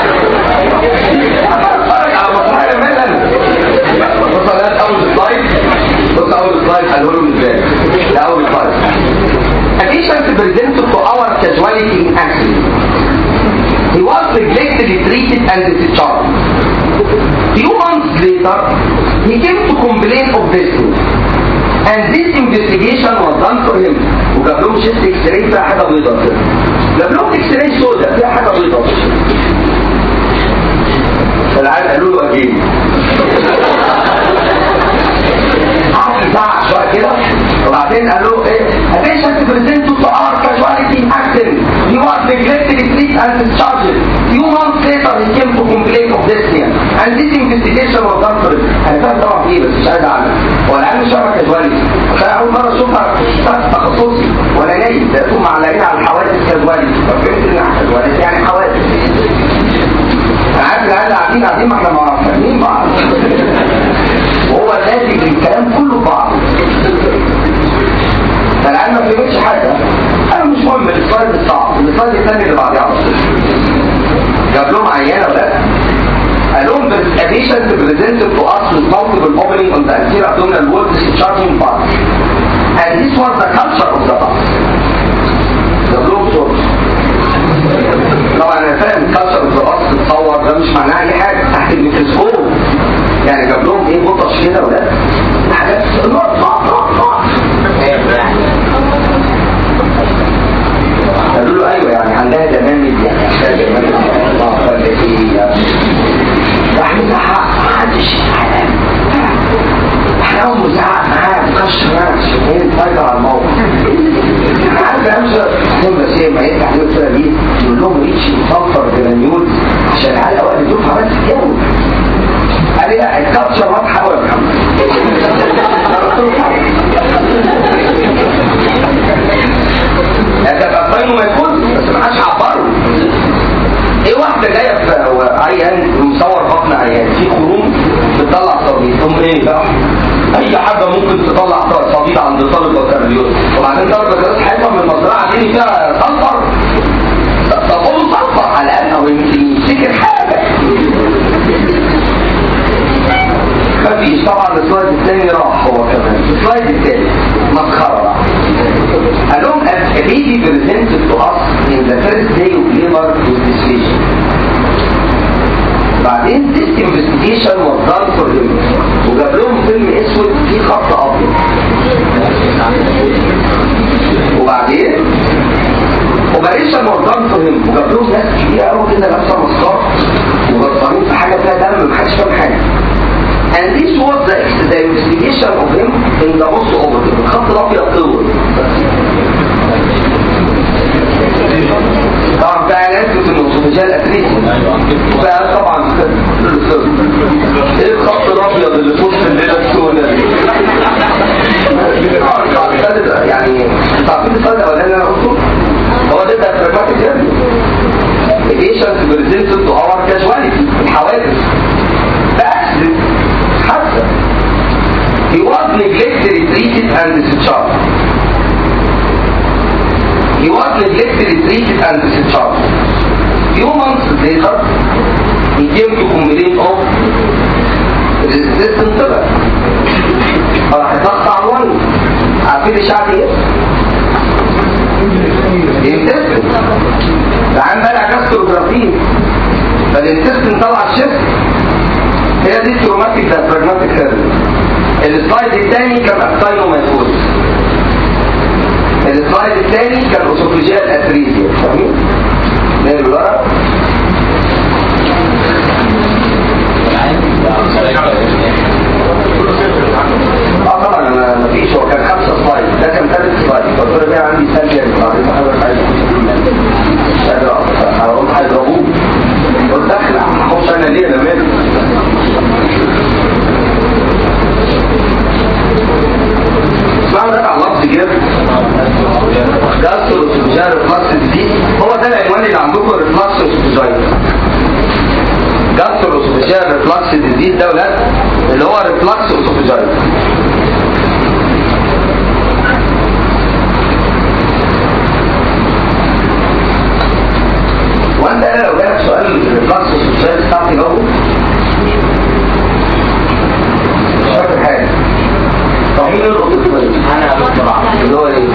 اتفرج على مسرحيه مثلا بص على اول سلايد بص اول سلايد قالوا لهم ازاي ده اول سلايد Addition to presented to our casualty in accident. He was neglected, treated and discharged. Few months later, he came to complain of this and this investigation was done for him وجاب لهم شيست اكس راي فيها حاجه بيضاء كده جاب لهم اكس راي سوداء فيها حاجه بيضاء فالعيال قالوا له اجيب قعد يزعق شويه كده وبعدين قالوا ايه attention to present to our casualty in accident he was neglected treated and discharged few months later he came to complain of dyspnea and this investigation was done for him انا فاهم طبعا ايه بس مش عايز اعمل هو العيال مش عارف كاجواليتي عشان اول مره اشوفها تحت تخصصي وانا نايم لقيتهم معلقين على الحوادث كاجواليتي ففهمت انها كاجواليتي يعني حوادث انا عارف العيال قاعدين قاعدين ما احنا ما فاهمين بعض وهو ناتج الكلام كله بعض فالعيال ما فهمتش حاجه انا مش مهم السلايد الصعب السلايد الثاني اللي بعديه على طول جاب لهم عيانه ولا قال لهم the patient presented to us with multiple opening on the anterior abdominal wall discharging part and this was the culture of the part جاب لهم صوت طبعا انا فاهم كالتشر اوف ذا بارت تتصور ده مش معناه اي حاجه تحت الميكروسكوب يعني جاب لهم ايه بطش كده ولا حاجات نقط نقط نقط نقط قالوا له ايوه يعني عندها دمامل يعني عندها دمامل الله ولا ايه يعني راح يزعق ما حدش يتعلم احنا اول ما زعق معاه مكشر نفسه شوفين فايدة على الموقف انا عارف امشي هم بس ايه ما يفتح له الصوره دي يقول لهم ريتش مصفر جرانيول عشان العيال اوقات الدفعه بس تتجوز قال لي لا الكابتشر واضحه قوي يا محمد هتبقى باينه ما يكون بس ما حدش عبره ايه واحده جايه في عيان مصور بطن عيان في خروم بتطلع صديد ثم ايه بقى اي حاجه ممكن تطلع صديد عند طالب بكالوريوس وبعدين طالب بكالوريوس هيفهم من المزرعه دي فيها صفر طب قول صفر على الاقل او يمكن يفتكر حاجه مفيش طبعا السلايد الثاني راح هو كمان السلايد الثاني مسخره بقى قال لهم a baby presented to us in the first day of labor with dysphagia بعدين this investigation was done for him وجاب لهم فيلم اسود فيه خط ابيض وبعدين operation was done for him وجاب لهم ناس كتير قوي كده لابسه مسكار وغطانين في حاجه فيها دم محدش فاهم حاجه and this was the, the investigation of him in the post operative الخط الابيض طول طبعا بتاع ناس في النصوصيال اتريسي بقى طبعا ايه الخط الابيض اللي في وسط الليله السوداء دي يعني تعرفين السؤال الاولاني اللي انا قلته هو ده ده pragmatic يعني patients presented to our casualty الحوادث بس حتى he was neglected treated and discharged he was neglected treated and discharged few months later he came to complain of resistant sugar راح يتقطع عنوانه عارفين الشعب ايه؟ الانتستن العام بلع كاستروجرافين فالانتستن طلع الشفت هي دي التروماتيك ده براجماتيك ثيرابي السلايد الثاني كان اكتاينومايكوز السلايد الثاني كان اوسوفيجيال اتريزيا فاهمين؟ من الورق اسوفيجيال ريفلكس ديزيز ده ولاد اللي هو ريفلكس اسوفيجيال وانت انا لو جالك سؤال الريفلكس اسوفيجيال تعرف تجاوبه؟ مش فاكر حاجه طب مين يلقط الطريق؟ انا اللي هو ايه؟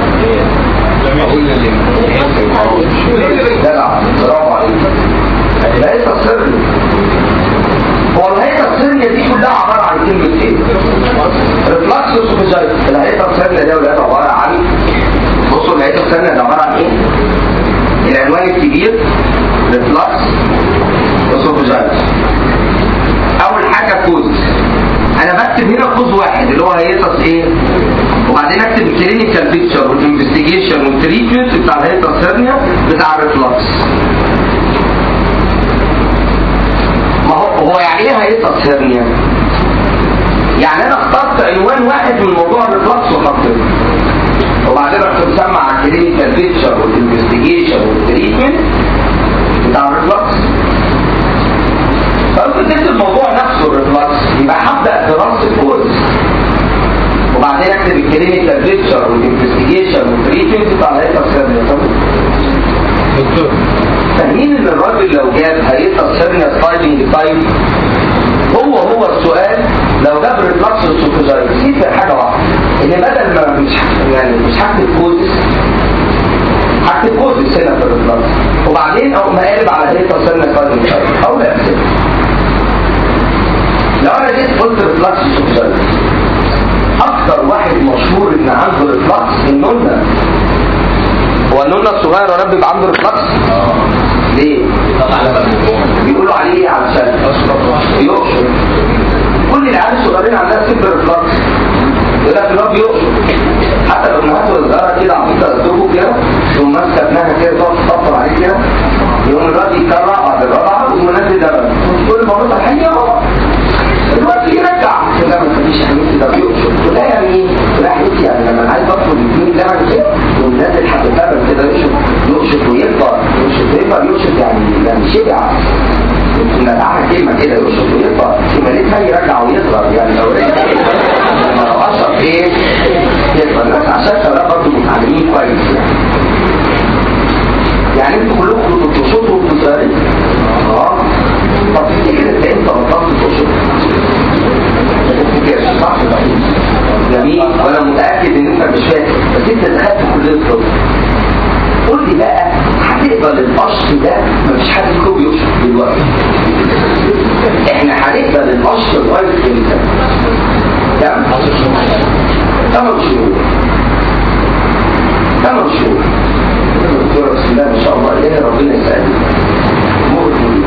جدع برافو عليك الهيئة السرية هو الهيئة السرية دي كلها عبارة عن كلمة ايه؟ ريفلكس اسوفيجايت الهيئة السرية دي ولاد عبارة عن بصوا الهيئة السرية دي عبارة عن ايه؟ العنوان الكبير ريفلكس اسوفيجايت أول حاجة كوز أنا بكتب هنا كوز واحد اللي هو هيئة ايه؟ وبعدين اكتب الكلينيكال بيكتشر والانفستيجيشن والتريتمنت بتاع الهيئة السرية بتاع الريفلكس ما هو هو يعني ايه هيئة هيرنيا؟ يعني انا اخترت عنوان واحد من موضوع الريفلكس وحطيته وبعدين رحت مسمع على الكلينيكال بيكتشر والانفستيجيشن والتريتمنت بتاع الريفلكس فممكن تكتب الموضوع نفسه الريفلكس يبقى هبدا دراسه الكورس وبعدين اكتب الكلينيكال بيكتشر والانفستيجيشن والتريتمنت بتاع الهيئة السرية دكتور فاهمين ان الراجل لو جاب هيئة السرنيا سلايدنج تايم هو هو السؤال لو جاب ريفلكس السوفوجايت يفرق حاجة واحدة ان بدل ما مش يعني مش هكتب كودس هكتب كودس هنا في الريفلكس وبعدين او مقالب على هيئة السرنيا سلايدنج تايم او لا أكتب. لو انا جيت قلت ريفلكس السوفوجايت اكتر واحد مشهور ان عنده ريفلكس النونة هو النونة الصغير يا رب يبقى عنده ريفلكس ليه؟ بيقولوا عليه علشان بيقشر كل العيال الصغيرين عندها سيب ريفلكس يقول لك الواد بيقشر حتى لو امهات صغيره كده عبيطه تدوبه كده تقوم ماسكه ابنها كده تقعد تطبطب عليه كده يقوم الواد يتكرع بعد الرابعه ويقوم منزل لبن كل ما مامتها حيه الوقت يرجع لا ما تخليش يا حبيبتي ده بيقشر ولا يعني ايه؟ لا حبيبتي يعني لما انا عايز اطلب اثنين لبن كده يقوم نازل حبه لبن كده يقشر يقشر ويكبر يقشر ويكبر يقشر يعني يعني شبع كنا نعمل كلمه كده يقشر ويكبر كلمتها يرجع ويصغر يعني لو رجع لما لو اشرب ايه؟ يكبر الناس عشان شباب برضه متعلمين كويس يعني يعني انتوا كلكم كنتوا بتشطوا وبتصاري اه طب تفتكر انت انت بطلت تشط تفتكرش صح جميل وانا متاكد ان انت مش فاكر بس انت دخلت كليه الطب قول لي بقى هتقبل القش ده مفيش حد فيكم بيقشط دلوقتي احنا هنقبل القش لغايه امتى؟ كام؟ 8 شهور 8 شهور دكتور بسم الله ما شاء الله عليه ربنا يسعدك مؤمن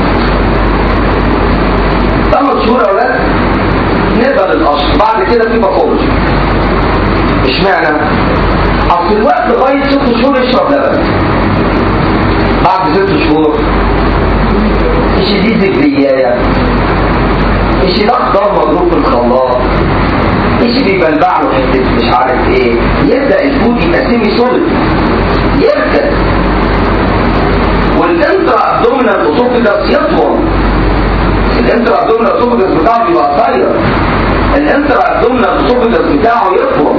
ثمان شهور يا ولاد نقبل القشر بعد كده في باثولوجي اشمعنى؟ اصل الوقت لغايه ست شهور يشرب لبن بعد ست شهور ايش دي ذكريايه ايش ده خضار مضروب في الخلاط ايش بيبلبع له حته مش عارف ايه يبدا الفود يبقى سيمي سوليد يركز والانترا ابدومينال اسوفيجاس يطول الانترا ابدومينال اسوفيجاس بتاعه بيبقى قصير الانترا ابدومينال اسوفيجاس بتاعه يطول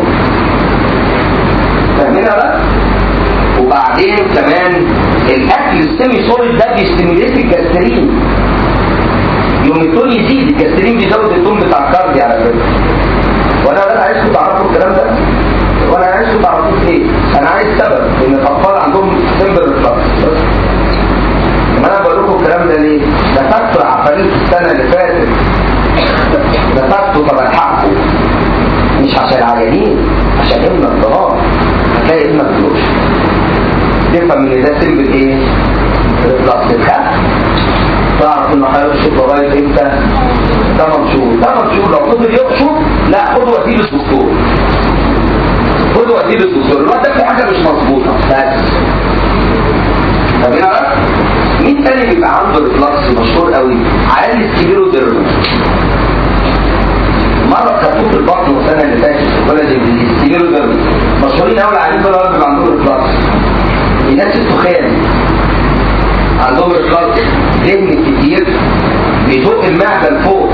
فاهمين بقى وبعدين كمان الاكل السيمي سوليد ده بيستيميليت الجاسترين يوم التون يزيد الجاسترين بيزود التون بتاع الكاردي على فكره وانا انا عايزكم تعرفوا الكلام ده وانا عايزكم تعرفوه ليه انا عايز سبب ان الاطفال عندهم سمبل ريفلكس بس ما انا بقول لكم الكلام ده ليه دفعت عفاريت السنه اللي فاتت دفعته طب الحقه مش عشان عيانين عشان ابنك ضرار هتلاقي ابنك فلوس تفهم ان ده سمبل ايه ريفلكس الخف تعرف انه هيرشد لغايه امتى 8 شهور 8 شهور لو فضل يقشط لا خد وسيله الدكتور خد وسيله الدكتور الوقت ده في حاجه مش مظبوطه بس طب هنا بقى مين تاني بيبقى عنده ريفلكس مشهور قوي عالي الكبيرو ديرما مرة خدوه في البطن السنة اللي فاتت في كل الانجليزي الكبيرو ديرما مشهورين قوي العيانين دول بيبقى عندهم ريفلكس الناس التخان عندهم ريفلكس دهن كتير بيزق المعدة لفوق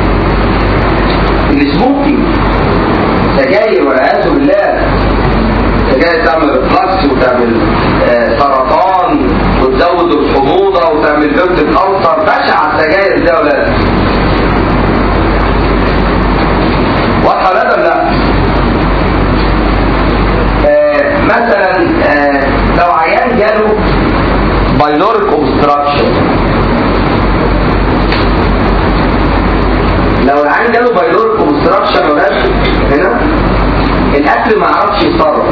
السموكينج سجاير والعياذ بالله سجاير تعمل ريفلكس وتعمل آه، سرطان وتزود الحموضة وتعمل جلد الألسر بشعة السجاير دي يا ولاد واضحة ولا لا؟ لا آه، مثلا آه، لو عيان جاله بايلوريك اوبستراكشن لو العيان جاله بايلوريك اوبستراكشن ولا هنا الاكل ما عرفش يتصرف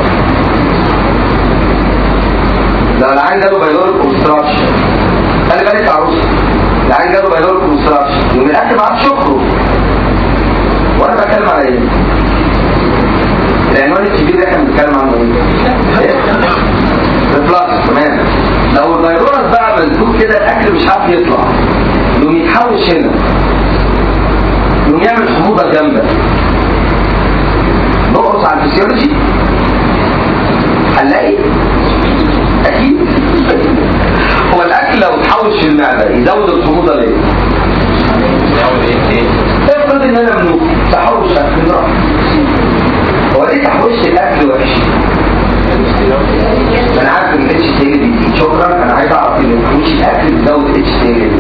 لو العيان جاله بايلوريك اوبستراكشن خلي بالك يا عروسه العيان جاله بايلوريك اوبستراكشن ومن الاكل ما عرفش يخرج وانا بتكلم على ايه؟ العنوان الكبير اللي احنا بنتكلم عنه ايه؟ ريفلاكس تمام لو الفيروس بقى مسدود كده الاكل مش عارف يطلع يقوم يتحوش هنا يقوم يعمل حموضه جامده نقص على الفسيولوجي هنلاقي اكيد هو الاكل لو اتحوش في المعده يزود الحموضه ليه؟ افرض ان انا منوف تحوش اكل راح هو ليه تحوش الاكل وحش؟ ما انا عارف ان اتش تي دي شكرا انا عايز اعرف ان تحوش الاكل بيزود اتش تي دي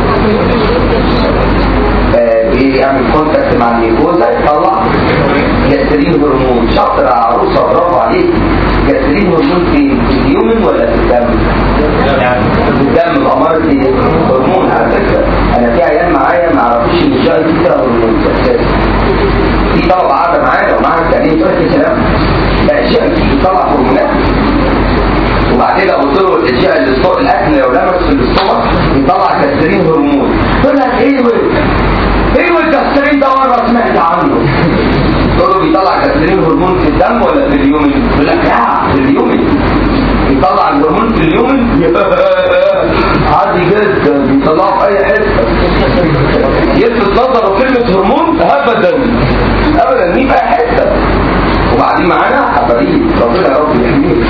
بيعمل كونتاكت مع الميكوزا يطلع جاسترين هرمون شاطر يا عروسه برافو عليك جاسترين هرمون في في اليومن ولا في الدم؟ في الدم بأمارة هرمون على فكرة أنا في عيال معايا ما عرفوش إن الشاي دي فيها هرمون أساسا في طلبة قاعدة معايا ومعاها التعليم فرق كلام لا الشاي دي بيطلع هرمونات وبعدين لو قلت له الاشياء اللي فوق الاكل لو لمس في الاستومك يطلع كاسترين هرمون يقول لك ايه وين ايه والكاسترين ده مره سمعت عنه تقول له بيطلع كاسترين هرمون في الدم ولا في اليومن يقول لك لا في اليومن يطلع الهرمون في اليومن عادي جدا بيطلعه في اي حته يلفت نظره كلمه هرمون ابدا ابدا دي في اي حته وبعدين معانا حبايب ربنا يا رب يحميك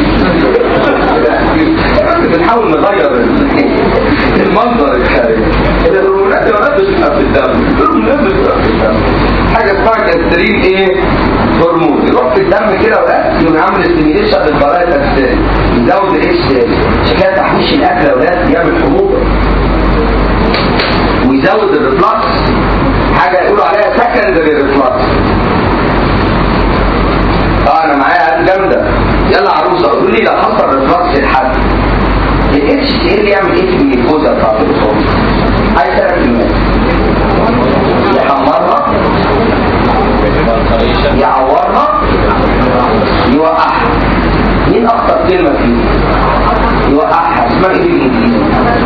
بنحاول نغير المنظر الخارجي الهرمونات ما بتبقى في الدم الهرمونات بتبقى في الدم حاجه اسمها كاسترين ايه هرمون يروح في الدم كده ولا يقوم عامل استيميليشن للبرايا الاجسام يزود الاتش تاني عشان كده تحويش الاكل يا ولاد يعمل حموضه ويزود الريفلكس حاجه يقولوا عليها سكندري ريفلكس اه انا معايا عيال جامده يلا عروسه قولوا لي لو حصل ريفلكس لحد الاتش تي ال يعمل ايه في الميكوزا بتاعت الصوت عايز ثلاث كلمات يحمرها يعورها يوقعها مين اكتر كلمه فيه يوقعها اسمها ايه بالانجليزي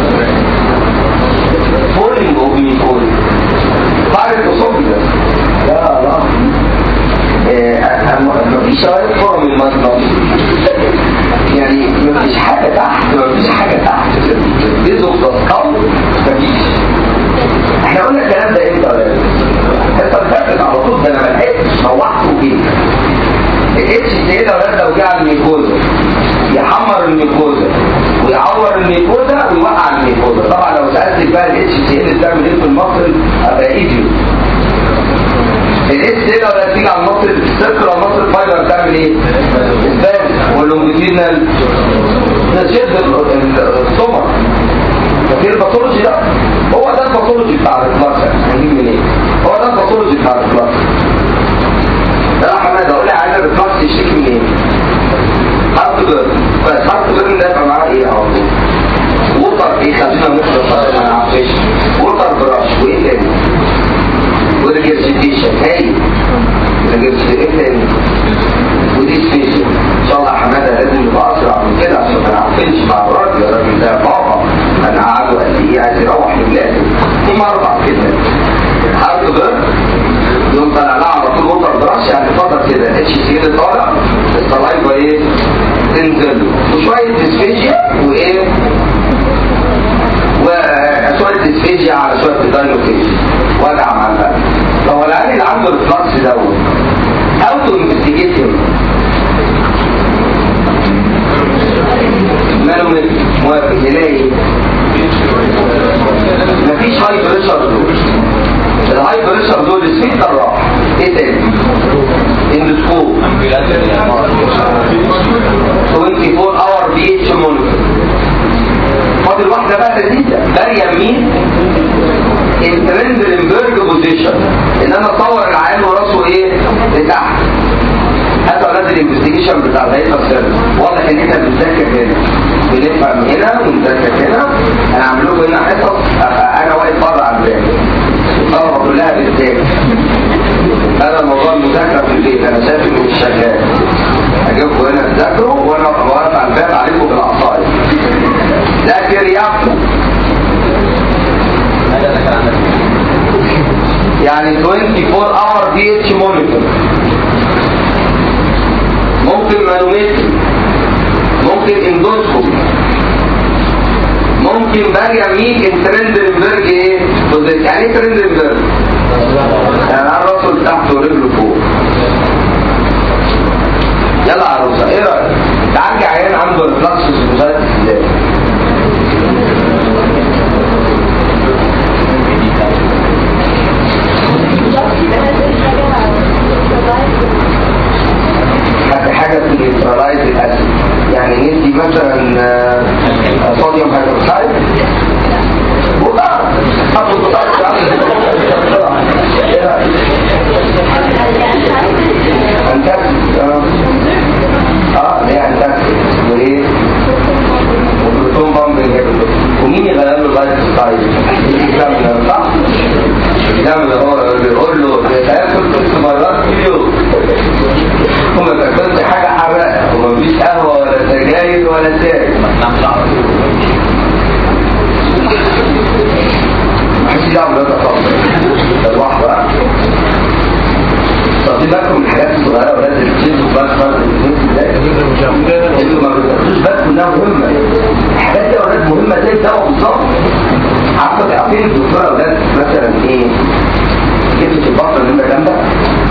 فولينج اوف ميكوزا فارق اسوفيجاس لا لا مفيش شوارع فورم المصنع يعني مفيش حاجة تحت مفيش حاجة تحت بيزو تسقط مفيش احنا قلنا الكلام ده امتى ولا انت بتفكر على طول ده انا ما لحقتش روحته فين الاتش سي ال ولا لو جه على الميكوزا يحمر الميكوزا ويعور الميكوزا ويوقع الميكوزا طبعا لو سالت بقى الاتش سي ال بتعمل ايه في المصل ابقى ايديو الاس ال ولا تيجي على المصل السيركل المصل فايبر تعمل ايه؟ البان واللونجيتينال نشد السمر ففي الباثولوجي ده هو ده الباثولوجي بتاع الريفلكس هنجيب منين؟ هو ده الباثولوجي بتاع الريفلكس ده يا حماد اقول لي عايز الريفلكس يشتكي منين؟ حرف جر بس حرف جر ده يبقى معاه ايه على طول؟ ووتر ايه خلينا نخلص ما نعرفش ووتر براش وايه تاني؟ وريجرسيتيشن هاي ريجرسيتيشن ودي سبيشن ان شاء الله حماده لازم يبقى اسرع من كده عشان ما نعفنش مع الراجل الراجل ده بابا انا قعده قد ايه عايز يروح لولاده هم اربع كلمات حرف جر يوم طلع لها على طول ووتر براش يعني فضل كده اتش سي اللي طالع الصلايفه ايه تنزل وشويه ديسفيجيا وايه وشويه ديسفيجيا على شويه دايلوكيشن وجع مع القلب طب هو العيال اللي عنده الفلكس دوت او تو انفستيجيشن ماله موافق نلاقي مفيش هاي بريشر دول الهاي بريشر دول السفنكتر راح ايه تاني اندسكوب 24 اور بي اتش مونيتور فاضل واحده بقى لذيذه مريم مين الترندلنبرج بوزيشن ان انا اصور العيان وراسه ايه لتحت هاتوا اولاد الانفستيجيشن بتاع الهيئه سيرفيس واضح ان احنا بنذاكر هنا بنفهم هنا ونذاكر هنا انا هعمل لكم هنا حصص أ- انا واقف بره على الباب الطلبه كلها بتذاكر هذا موضوع المذاكره في البيت انا شايف انه مش شغال اجيبكم هنا تذاكروا وانا واقف على الباب عليكم بالعصايه ذاكر يا ابني يعني 24 اور بي اتش مونيتور ممكن مانومتر ممكن اندوسكوب ممكن مريم مين ترندلنبرج ايه بوزيشن. يعني ايه ترندلنبرج يعني على راسه تحت ورجله فوق يلا يا عروسه ايه رايك تعالجي عيان عنده ريفلكس سوسايتي ازاي حتى حاجه في النيوترلايز الاسيد يعني ندي مثلا آه، صوديوم هيدروكسيد وبقى حطوا البطاقه ايه رايك انتاكسيد اه اه ليه انتاكسيد وايه وبروتون بامب انهبيتور ومين يغير له اللايف ستايل الإكزامينر صح الإكزامينر هو اللي بيقول له تاكل ست مرات في اليوم وما تاكلش حاجه حراقه ومفيش قهوه ولا سجاير ولا شاي محدش دعوه بده خالص ده لوحده بقى طب دي بالكم من الحاجات الصغيره ولازم تشيلوا بالك فرق انتوا ما بتاخدوش بالكم انها مهمه الحاجات دي اولاد مهمه زي الدواء بالظبط عارفه تعرفين الدكتوره اولاد مثلا ايه كلمه البطن اللي انت جنبك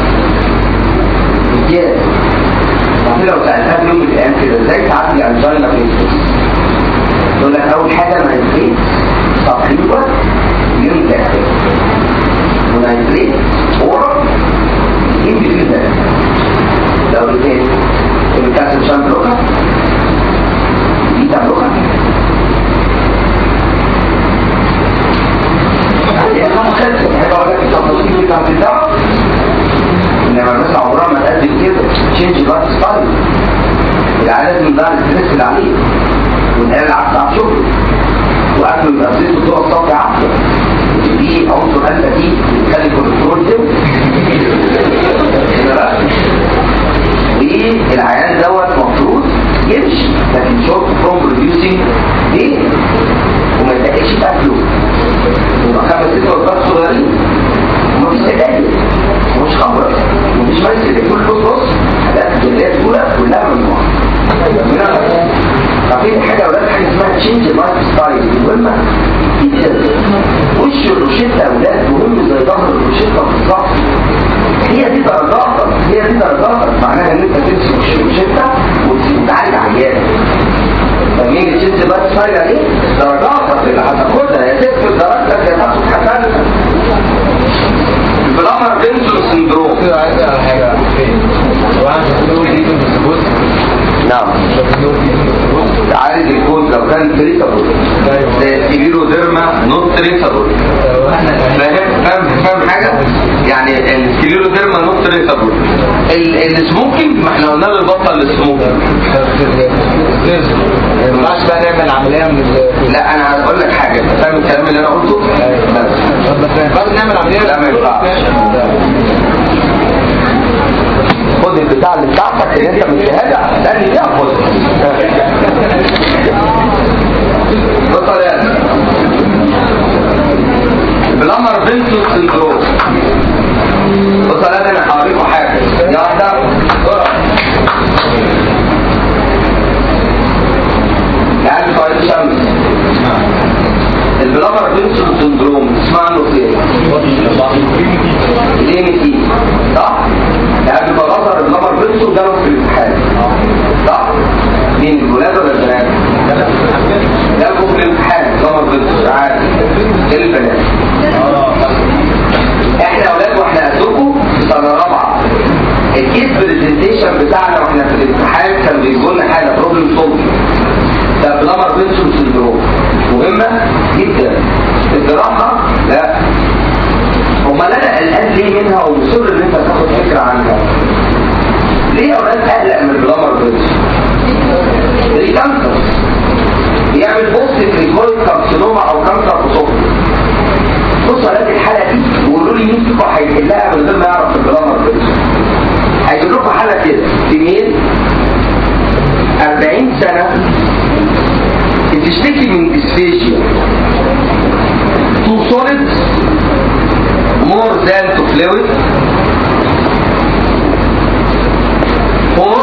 امتياز طب لو سالتها في يوم من الايام كده ازاي تعدي انجينا فيستوس تقول لك اول حاجه نايتريت تقريبا يوم تاخد ونايتريت اورا ايه في ده لو الاثنين الكاسب شان بلوكا بيتا بلوكا يعني انا مخلص هيبقى لك التفاصيل بتاعت الدواء انما الناس عمرها ما تقدم كده تشينج لايف ستايل العادات من ده الستريس اللي عليه والعيال العكس على شغله واكل التأسيس بتوع الصف عافيه دي عنصر انت دي بتخلي الكوليسترول زود والعيان دوت مفروض يمشي لكن شورت فروم بروديوسينج ليه؟ وما يتقلش في اكله يبقى خمس ست وجبات صغيرين ومفيش سجاير ومش خمر ومفيش ميس اللي كل بص بص حاجات اللي هي الاولى كلها ممنوعه ففي حاجه اولاد حاجه اسمها تشينج لايف ستايل مهمه جدا وش الروشته اولاد مهم زي ظهر الروشته بالظبط هي دي درجاتك هي دي درجاتك معناها ان انت تمسك وش الروشته وتعالج عيان فاهمين الجنس بس ستايل عليه درجاتك اللي هتاخدها يا تكتب درجتك يا تاخد حسنتك البلامر بنسون سندروم كده عايز على حاجة واحد بيقول لي في السكوت نعم تعالج الكود لو كان تريسابل زي السيبيرو ديرما نوت تريسابل فاهم فاهم فاهم حاجه يعني السيبيرو ديرما نوت تريسابل السموكينج ما احنا قلنا له بطل السموكينج ما ينفعش بقى نعمل عملية من ال- لا انا هقول لك حاجه انت فاهم الكلام اللي انا قلته بس طب بس ما ينفعش نعمل عملية لا ما ينفعش خد البتاع اللي بتاعتك اللي انت مديها لان دي خدها بص يا بلامر بنتو سندروم بص يا انا هوريكم حاجه يا واحده بسرعه يعني طريق شمس البلامر بنتو سندروم اسمع عنه فين ليه نسيت صح؟ يعني بظهر النمر بنته جاله في الامتحان صح؟ مين الولاد ولا البنات؟ جاله في الامتحان نمر بنته عادي البنات than to fluid for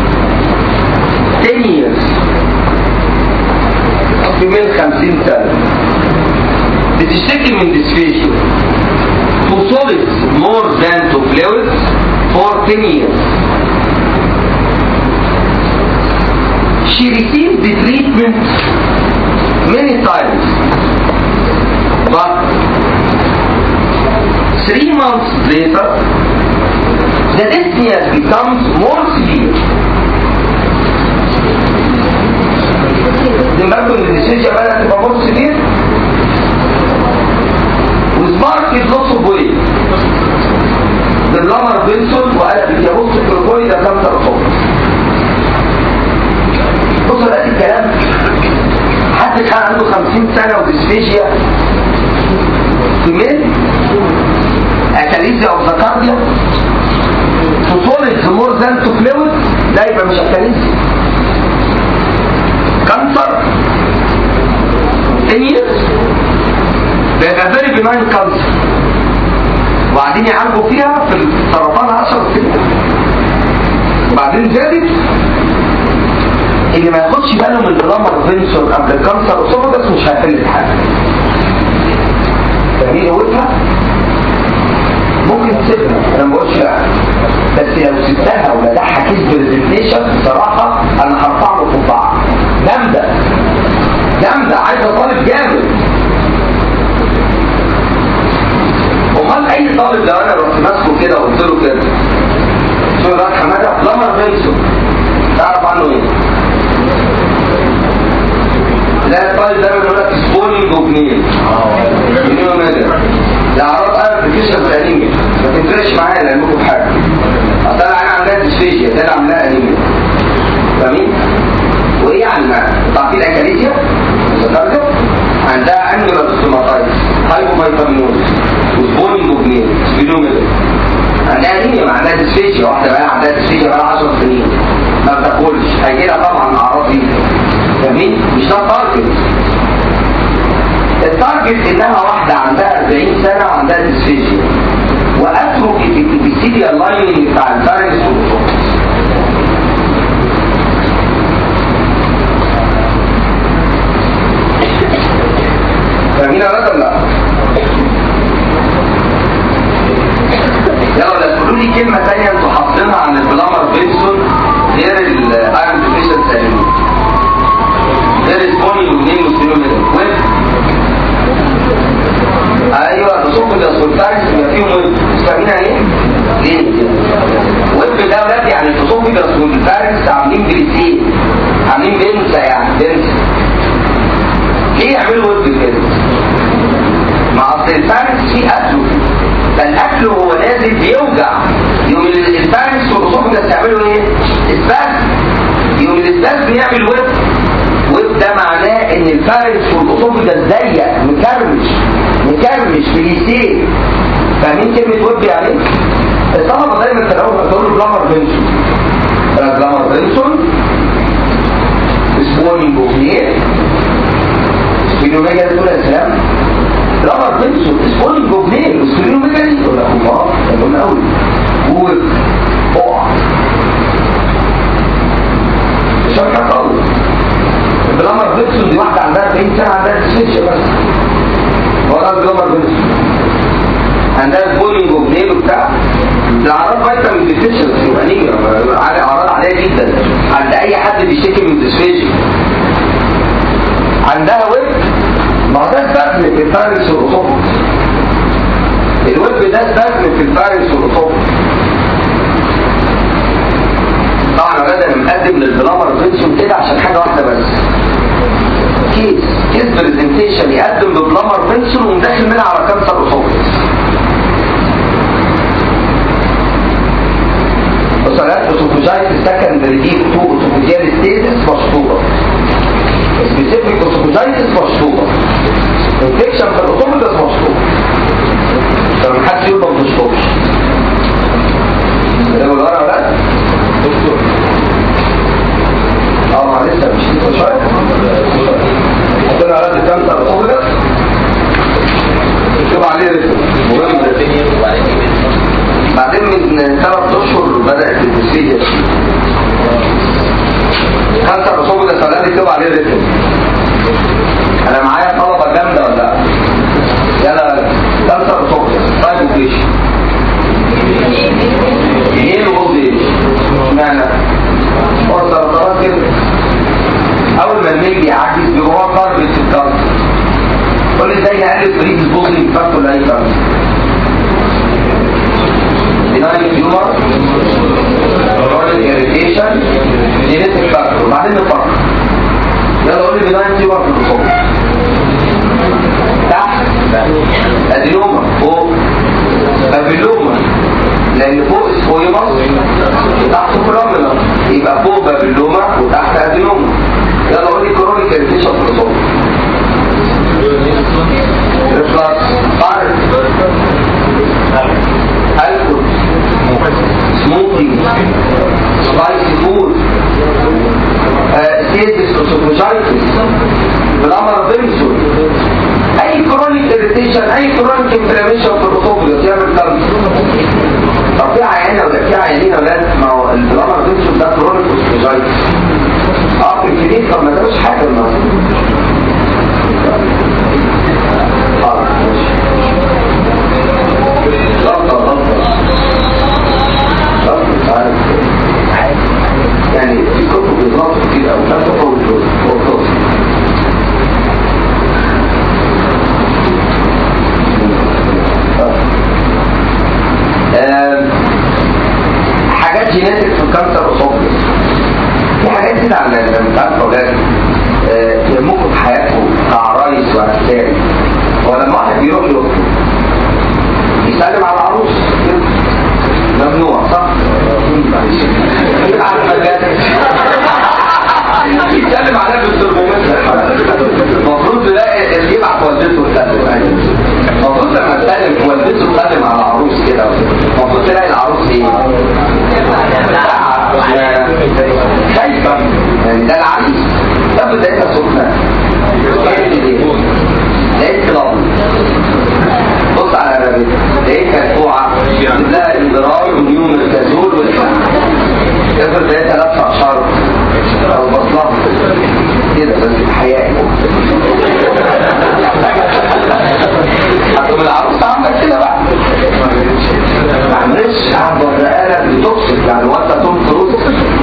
10 years في من 50 سنة بتشتكي من dysphagia to solids more than to fluids for 10 years she received the treatment many times but three months later the dyspnea becomes more severe دماغكم ان الديسيجيا بدات تبقى more severe وسمارت loss of weight باللمر بنسون وقلب يبص في الكوي ده كانسر صوت بص دلوقتي الكلام حد كان عنده 50 سنه وديسفيجيا في مين اكاليزيا او زكارديا تصولد مور ذان تو فلويد ده يبقى مش اكاليزيا كانسر 10 years بيبقى فيري بناين كانسر وبعدين يعالجوا فيها في السرطان 10 سنين وبعدين زادت اللي ما ياخدش باله من البلامر فينسون قبل الكانسر اسوفاجس مش هيحل الحاجه فاهمين قوتها ممكن تسيبها انا ما بقولش لا بس لو سبتها ولدعها كيس برزنتيشن بصراحه انا هرفع له قبعه جامده جامده عايزه طالب جامد امال اي طالب لو انا رحت ماسكه كده وقلت له كده قلت له يا حماده بلامر فينسون تعرف عنه ايه؟ لا الطالب ده بيقول لك سبونينج وبنين بنين ومدر الاعراض ارتفيشال انيميا ما تفرقش معايا لانكم في حاجه اصل انا عندها ديسفيجيا ده اللي عاملاها انيميا فاهمين؟ وايه عندها؟ تعطيل اكاليزيا متكرر عندها انجلر ستوماتايتس هايبوفيتامينوز وسبونينج وبنين سبيدوميتر عندها انيميا ما عندها ديسفيجيا واحده بقى عندها ديسفيجيا بقى 10 سنين ما بتاكلش هيجي لها طبعا اعراض دي فاهمين؟ مش ده التارجت التارجت انها واحده عندها 40 سنه وعندها ديسفيجيا واترك الابيثيليال لايننج بتاع الفارنس والاسوفس فاهمين يا ولاد ولا لا؟ يلا ولا تقولوا لي كلمه ثانيه انتوا حاطينها عن البلامر بينسون غير الايرون ديفيشنسي انيميا غير البوني واثنين مسلمين وين ايوه الرسوم ده سلطان يبقى فيهم وين فاهمينها ايه؟ ليه؟ ويب ده ولاد يعني الرسوم ده سلطان عاملين بريسين عاملين بنسى يعني بنسى ليه يعملوا ويب كده؟ مع اصل الفارس فيه اكله فالاكل وهو نازل بيوجع يوم الفارس والرسوم ده بتعملوا ايه؟ اسباس يوم الاسباس بيعمل ويب ويب ده معناه ان الفارس والاسوفجس ضيق مكرمش مكرمش بليسيه فاهمين كلمه ويب يعني ايه؟ الطلبه دايما تلاقوهم تقول له بلامر بنسون بلامر بنسون سبونينج بوفيه سبينوميجا تقول يا سلام بلامر بنسون سبونينج بوفيه سبينوميجا دي يقول لك الله ده قلنا قوي ويب اقع شرح قوي بلامر بيكسون دي واحدة عندها 40 سنة عندها ديسفيشيا بس ولا بلامر بيكسون عندها بولينج وبنيل وبتاع ده اعراض فيتامين ديفيشنسي وانيميا على اعراض عالية جدا عند اي حد بيشتكي من ديسفيشيا عندها ويب ما هو ده استثنى في الفارس والاسوفس الويب ده استثنى في الفارس والاسوفس طبعا انا بدأ مقدم للبلامر فينسون كده عشان حاجة واحدة بس كيس كيس برزنتيشن يقدم ببلامر فينسون ومداخل منها على كانسر اسوفيس وصلات اسوفوجايتس سكندري دي تو اسوفوجيال ستيتس مشطوبة سبيسيفيك اسوفوجايتس مشطوبة انفكشن في الاسوفيس مشطوبة فما حدش يقول ما تشطبش ده بالورقة بس دكتور اه ما لسه مش لسه شويه حطينا على كانسر اوبرس اكتب عليه بريدسبوزنج فاكتور لاي كانسر benign tumor chronic irritation genetic factor وبعدين نفكر يلا قول لي benign tumor في الرسوم تحت ادينوما فوق بابيلوما لان فوق سكويموس وتحت كرامنا يبقى فوق بابيلوما وتحت ادينوما يلا قول لي كرونيك اريتيشن في الرسوم ريفلاكس فارق الكول سموكينج سبايسي فود سيتس اوسوفوجايتس بلامر بنسون اي كرونيك اريتيشن اي كرونيك انفلاميشن في الاسوفجس يعمل كانسر طب في عيانه ولا في عيانين ولا ما هو البلامر بنسون ده كرونيك اوسوفوجايتس اه في الكلينيك طب ما ده مش حاجه النهارده آه، ماشي. غلطة غلطة غلطة مش عارف يعني في كتب بيضغطوا كتير أوي لا تطول فوق حاجات جيناتك في الكانسر اسوفجس في حاجات كده عن لما تعرف اولاد يهمكم في حياتهم كعرايس وعسكري هو لما واحد بيروح يخطب يسلم على العروس ممنوع صح؟ يلعب المجال يسلم عليها بالتربومتر المفروض تلاقي اللي يبعت والدته تسلم المفروض لما تسلم والدته تسلم على العروس كده المفروض تلاقي العروس ايه؟ خايفة يعني ده العريس ده بدايتها سخنة لقيت كلاب بص على الرابط لقيت كالفوعة لها انضرار ونيوم الكازول والكلام افرض لقيتها لابسة شرط او بطلها كده بس الحياة هتقوم العروس عاملة كده بقى معلش قاعد برقالك بتوكسيك يعني وانت توم كروز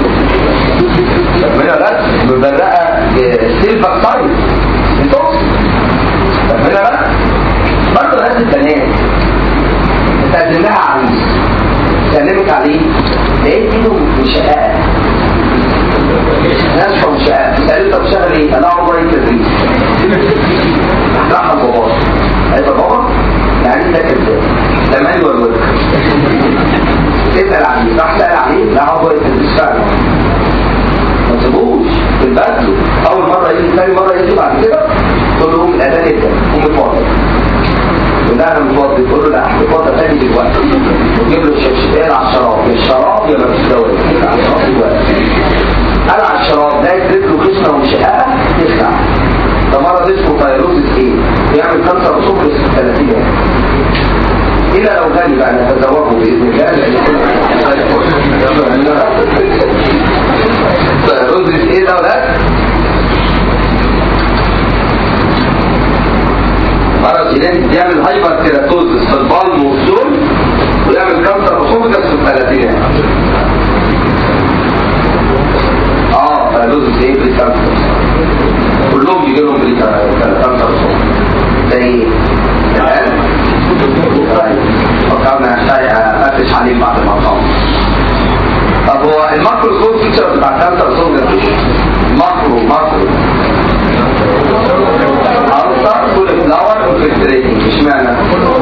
من لا مبرقة سيلفر تايم بتوكسيك من لا برضه ناس البنات تقدم لها عريس سلمت عليه لقيت ايده مشققة ناس مشققة سألتها بتشتغل ايه؟ قال لها والله تدريس راح بابا قالت بابا يعني انت كذاب ده مانوال ورك تسأل عليه راح سأل عليه لا هو يتدرس فعلا ما تسيبوش بالبدل اول مرة يجي ثاني مرة يجي بعد كده تقول له قوم الاذان ابدا قوم اتفضل يقول لها انا متوضي تقول له لا اتفضل تاني دلوقتي وجيب له الشبشبين على الشراب الشراب يا ما فيش دواء على الشراب دلوقتي قال على الشراب ده يدرك له خشنه ومشققه تخلع ده مرض اسمه فيروسيس ايه بيعمل كانسر صفر في الثلاثينات إلا لو غني بقى نتزوجه بإذن الله لأن فيروسيس ايه ده ولا مرض جيناتي بيعمل هايبر كيراتوزس في البالم والزول ويعمل كانسر اسوفجس في الثلاثينات اه فيروسيس ايه في الكانسر كلهم بيجي لهم كانسر ده ايه؟ تمام؟ طيب فكرنا افتش عليه بعد ما قام طب هو الماكروسكوب فيتشر بتاع الكانسر سوفجس ماكرو ماكرو ألسر كل فلاور انفلتريتنج اشمعنى؟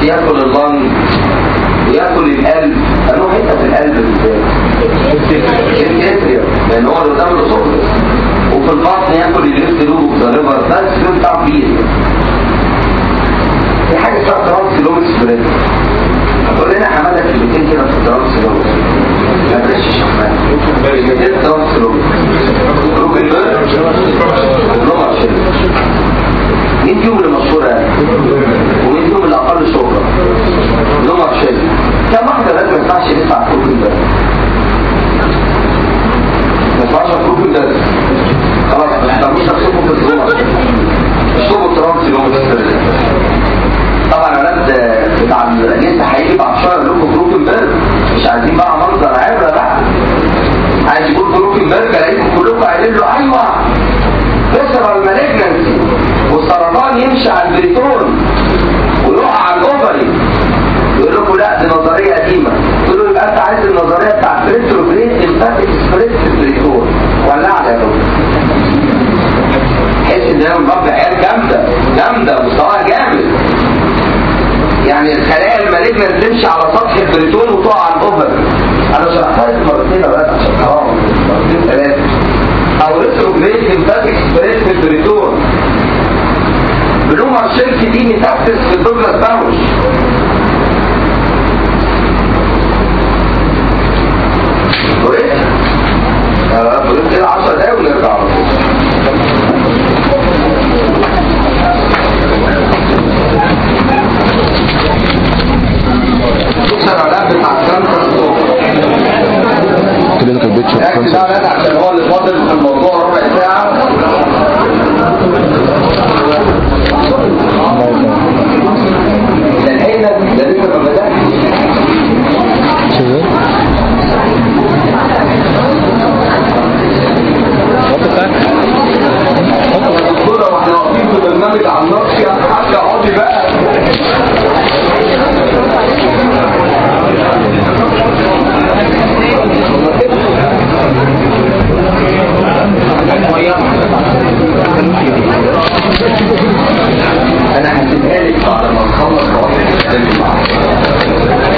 ياكل اللنج وياكل القلب قالوا حته في القلب بالذات الكتريا لان هو اللي قدام الصوت وفي البطن ياكل الليفت لوب والليفر بس في بتاع كبير في حاجه اسمها ترانس لوب سبريد هتقول لنا حماده كلمتين كده في الترانس لوب ما بلاش شحمان كلمتين ترانس لوب روكن لغه شيء مين فيهم اللي مشهوره يعني ومين فيهم اللي اقل شهره لغه شيء كم واحده لازم ما ينفعش ندفع الروكن ده ما ينفعش الروكن ده خلاص ما تحتاجوش نفسكم في الزومه اشربوا ترانس لوب سبريد طبعا الولاد بتاع لسه هيجي بعد شويه يقول لكم بروكنبرج مش عايزين بقى منظر عبره بقى عايز يقول بروكنبرج الاقيكم كلكم قايلين له ايوه فيسرال مالجنسي والسرطان يمشي على البريتون ويقع على الاوفري يقول لكم لا دي نظريه قديمه تقول له يبقى انت عايز النظريه بتاع بريتروجريد امباتيك سبريت في البريتون ولع يا دكتور تحس ان هي مربي عيال جامده جامده مستواها جامد يعني الخلايا المالجنة تمشي على سطح البريتون وتقع على الاوفر انا شرحتها لك مرتين يا ولاد عشان حرام مرتين ثلاثه او ريتروجريد ليمفاتيك سبريت في البريتون بلومر شيلك دي ميتاستس في الدوجلاس باوش كويس؟ بقول كده 10 دقايق ونرجع على طول بص العلاج بتاع الكانسر كلينيكال بيتشر ركز ده بقى عشان هو اللي فاضل في الموضوع ربع ساعة لحقنا ده لسه ما بدأش دكتورة واحنا واقفين في برنامج عن نقص حاجة اقعدي بقى انا هسيبها لك بعد ما نخلص واحد نتكلم معاك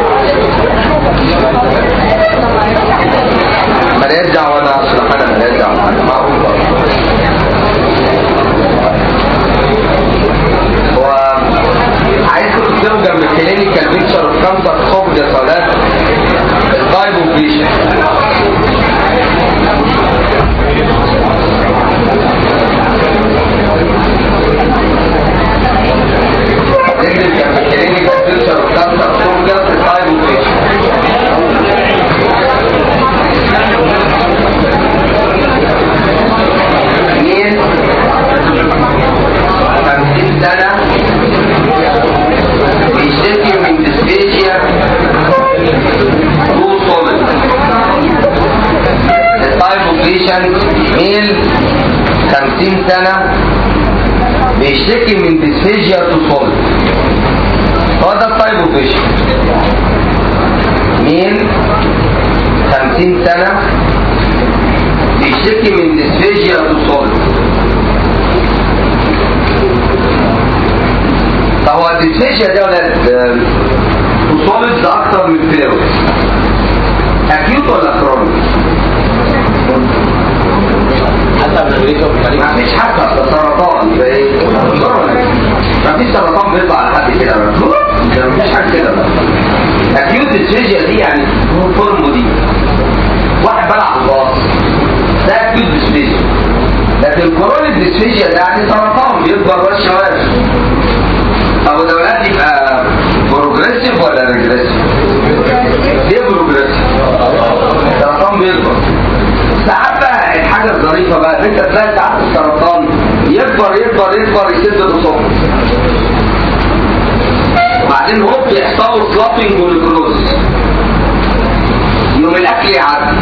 ماليش دعوه انا اشرح انا ماليش دعوه انا معقول بقى. هو عايزكم تكتبوا جنب الكلينيكال بيكتشر اوف كانسر خوف جسالات الفايبوفيشن نكتب جنب الكلينيكال بيكتشر اوف كانسر خوف جسالات الفايبوفيشن مين 50 سنة بيشتكي من ديسبيجيا تو سوليد التايب اوف بيشنت ميل 50 سنة بيشتكي من ديسبيجيا تو سوليد هو ده التايب اوف بيشنت ميل 50 سنة بيشتكي من ديسفيجيا تو سوليد فهو الديسفيجيا ده ولاد تو سوليد ده اكتر من فلويد اكيوت ولا كرونيك؟ حسب الريشه ما فيش حتى ده سرطان يبقى ايه؟ كرونيك ما فيش سرطان بيطلع لحد كده بس ما فيش حاجه كده بس اكيوت ديسفيجيا دي يعني فورمو دي واحد بلع على الراس ده اكيوت ديسفيجيا لكن كرونيك ديسفيجيا ده يعني سرطان بيكبر وش وش طب الدولات يبقى بروجريسيف ولا ريجريسيف؟ ليه بروجريسيف؟ السرطان بيكبر ساعات بقى الحاجة الظريفة بقى انت تلاقي ساعات السرطان يكبر يكبر يكبر يسد الأصول وبعدين هوب يحصل له سلابنج ونكروز يوم الأكل يعدي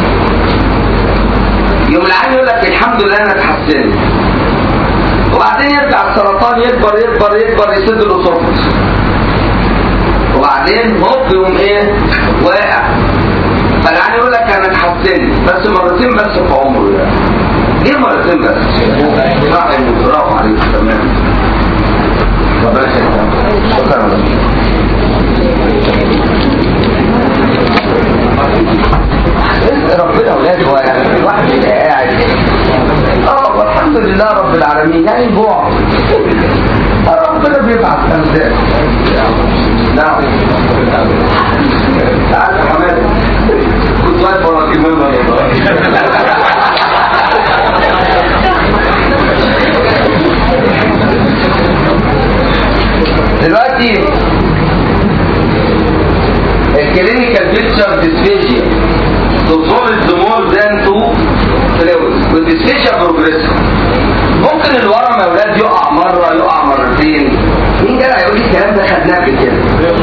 يوم العين يقول لك الحمد لله انا اتحسنت وبعدين يرجع السرطان يكبر يكبر يكبر يسد الاسوفس وبعدين هوب يقوم ايه واقع فالعين يقول لك انا اتحسنت بس مرتين بس في عمره يعني ليه مرتين بس؟ صح برافو عليك تمام ربنا يخليك. شكرا الكلينيكال بيكتشر ديسفيجيا dissolved more than two fluids والديسفيجيا بروجريسيف ممكن الورم يا ولاد يقع مره يقع مرتين مين جدع يقول لي الكلام ده خدناه قبل كده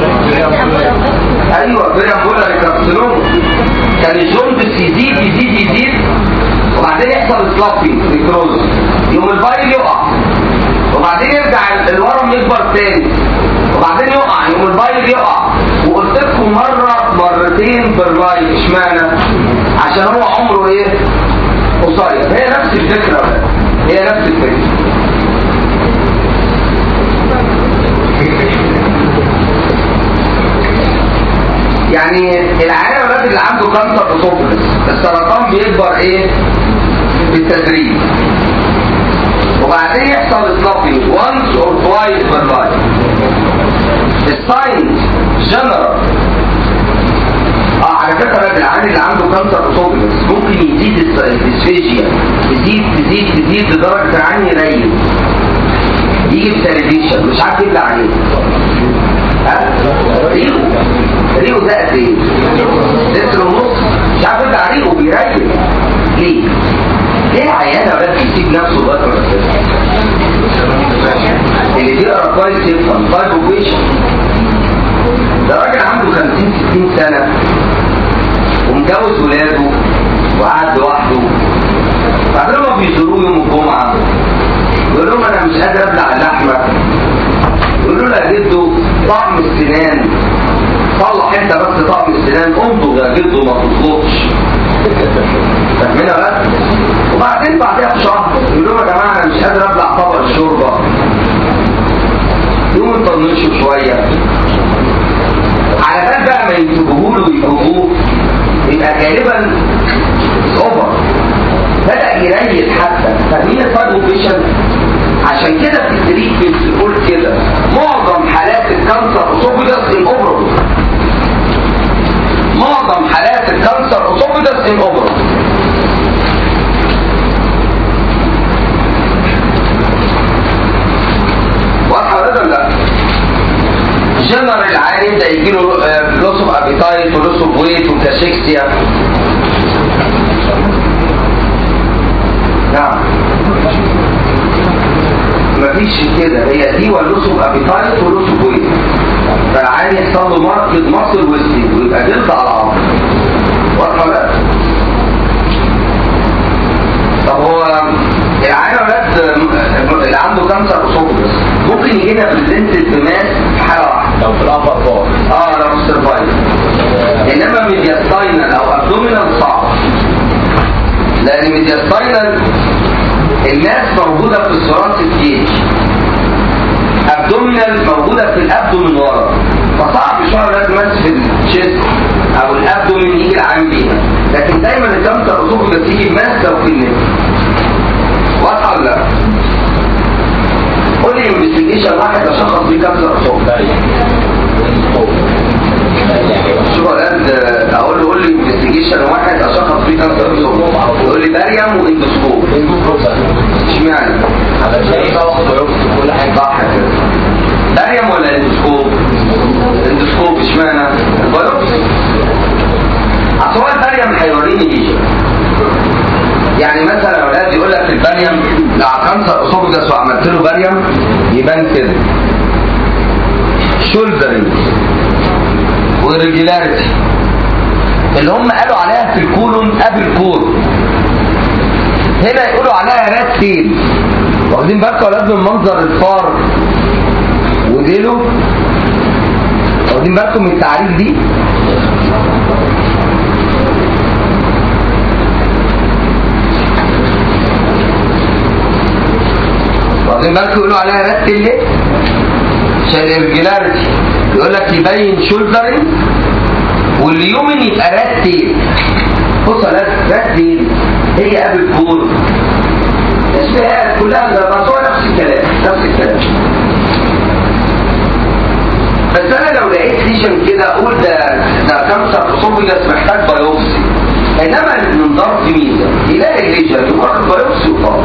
ايوه بيرامبولار كارسينوما كان الجوندس يزيد يزيد يزيد وبعدين يحصل سلافي نيكروز يوم الفايل يقع وبعدين يرجع الورم يكبر تاني وبعدين يقع يوم الفايل يقع وقلت لكم مره مرتين بالراي اشمعنى عشان هو عمره ايه قصير هي نفس الفكره هي نفس الفكره يعني العيان الراجل اللي عنده كانسر اسوفجس السرطان بيكبر ايه بالتدريج وبعدين يحصل سلافينج وانس اور توايس بير لايف الساينز جنرال اه على فكره العيان اللي عنده كانسر اسوفجس ممكن يزيد الديسفيجيا تزيد تزيد تزيد لدرجه العيان يريل يجي بساليفيشن مش عارف يبلع عليه ها ريقه ريقه ده قد ايه؟ لتر ونص مش عارف يبلع ريقه بيريل ليه؟ ليه العيان يا ولاد بيسيب نفسه لغايه ما اللي بيقرا كويس يفهم فايبروبيشن ده راجل عنده 50 60 سنه ومجوز ولاده وقاعد لوحده بعدين هما بيزوروه يوم الجمعه يقول لهم انا مش قادر ابلع اللحمه يقولوا له يا جدو طعم السنان صلح انت بس طعم السنان امضغ يا جدو ما تطلقش فاهمينها بس وبعدين بعدها بشهر يقول لهم يا جماعه انا مش قادر ابلع طبق الشوربه يقوموا يطنشوا شويه على بال بقى ما ينتبهوا له ويجيبوه يبقى غالبا اوفر بدا يريل حتى فاهمين الفايبروفيشن عشان كده في التريتمنت بيقول كده معظم حالات الكانسر اسوفيجاس ان اوفر معظم حالات الكانسر اسوفيجاس ان اوفر واضحه ولا لا؟ جنرال العيان يبدا يجي له لوس اوف ابيتايت ولوس اوف ويت وكاشيكسيا نعم مفيش كده هي دي واللوس اوف ابيتايت ولوس اوف ويت فالعيان يحصل له ماركت مصل ويستنج ويبقى جلد على عظم واضحه ولا لا؟ طب هو العيان ولاد اللي عنده كانسر اسوفجس ممكن يجي لنا بريزنتد بماس في حاله واحده لو في الأبر بار اه لو في السرفايف انما ميدياستاينال او ابدومينال صعب لان ميدياستاينال الناس موجوده في الثراس الجيج ابدومينال موجوده في الابدومين ورا فصعب شويه لازم ماسك في الشيست او الابدومين يجي العام بيها لكن دايما الكانسر اسوفجس يجي بماسكه وفي النفس واضحه ولا لا؟ قول لي انفستيجيشن واحد اشخص بيه كانسر اسوفجس شوف يا ولاد اقول له قول لي انفستيجيشن واحد اشخص بيه كانسر اسوفجس يقول لي باريوم واندوسكوب اشمعنى؟ علشان يبقى واخد بايوبسي كل حاجة صح كده باريوم ولا اندوسكوب؟ اندوسكوب اشمعنى؟ البيوبسي اصل هو الباريوم هيوريني ليجن يعني مثلا يا ولاد يقول لك الباريوم لو على كانسر اسوفجس وعملت له باريوم يبان كده شولدرنج وريجولاريتي اللي هم قالوا عليها في الكولون قبل كول هنا يقولوا عليها رات تيل واخدين بالكم يا ولاد من منظر الفار وديله واخدين بالكم من التعريف دي واخدين بالكم يقولوا عليها رات تيل ليه؟ عشان الريجولاريتي يقول لك يبين شولدرنج واليومن يبقى رات تيل بص يا ولاد رات تيل هي قبل كول اسمها كلها بس هو نفس الكلام نفس الكلام بس انا لو لقيت ليجن كده اقول ده ده كانسر اسوفيجاس محتاج بايوبسي انما المنظار في ميزه يلاقي الليجن يقوم واخد بايوبسي وخلاص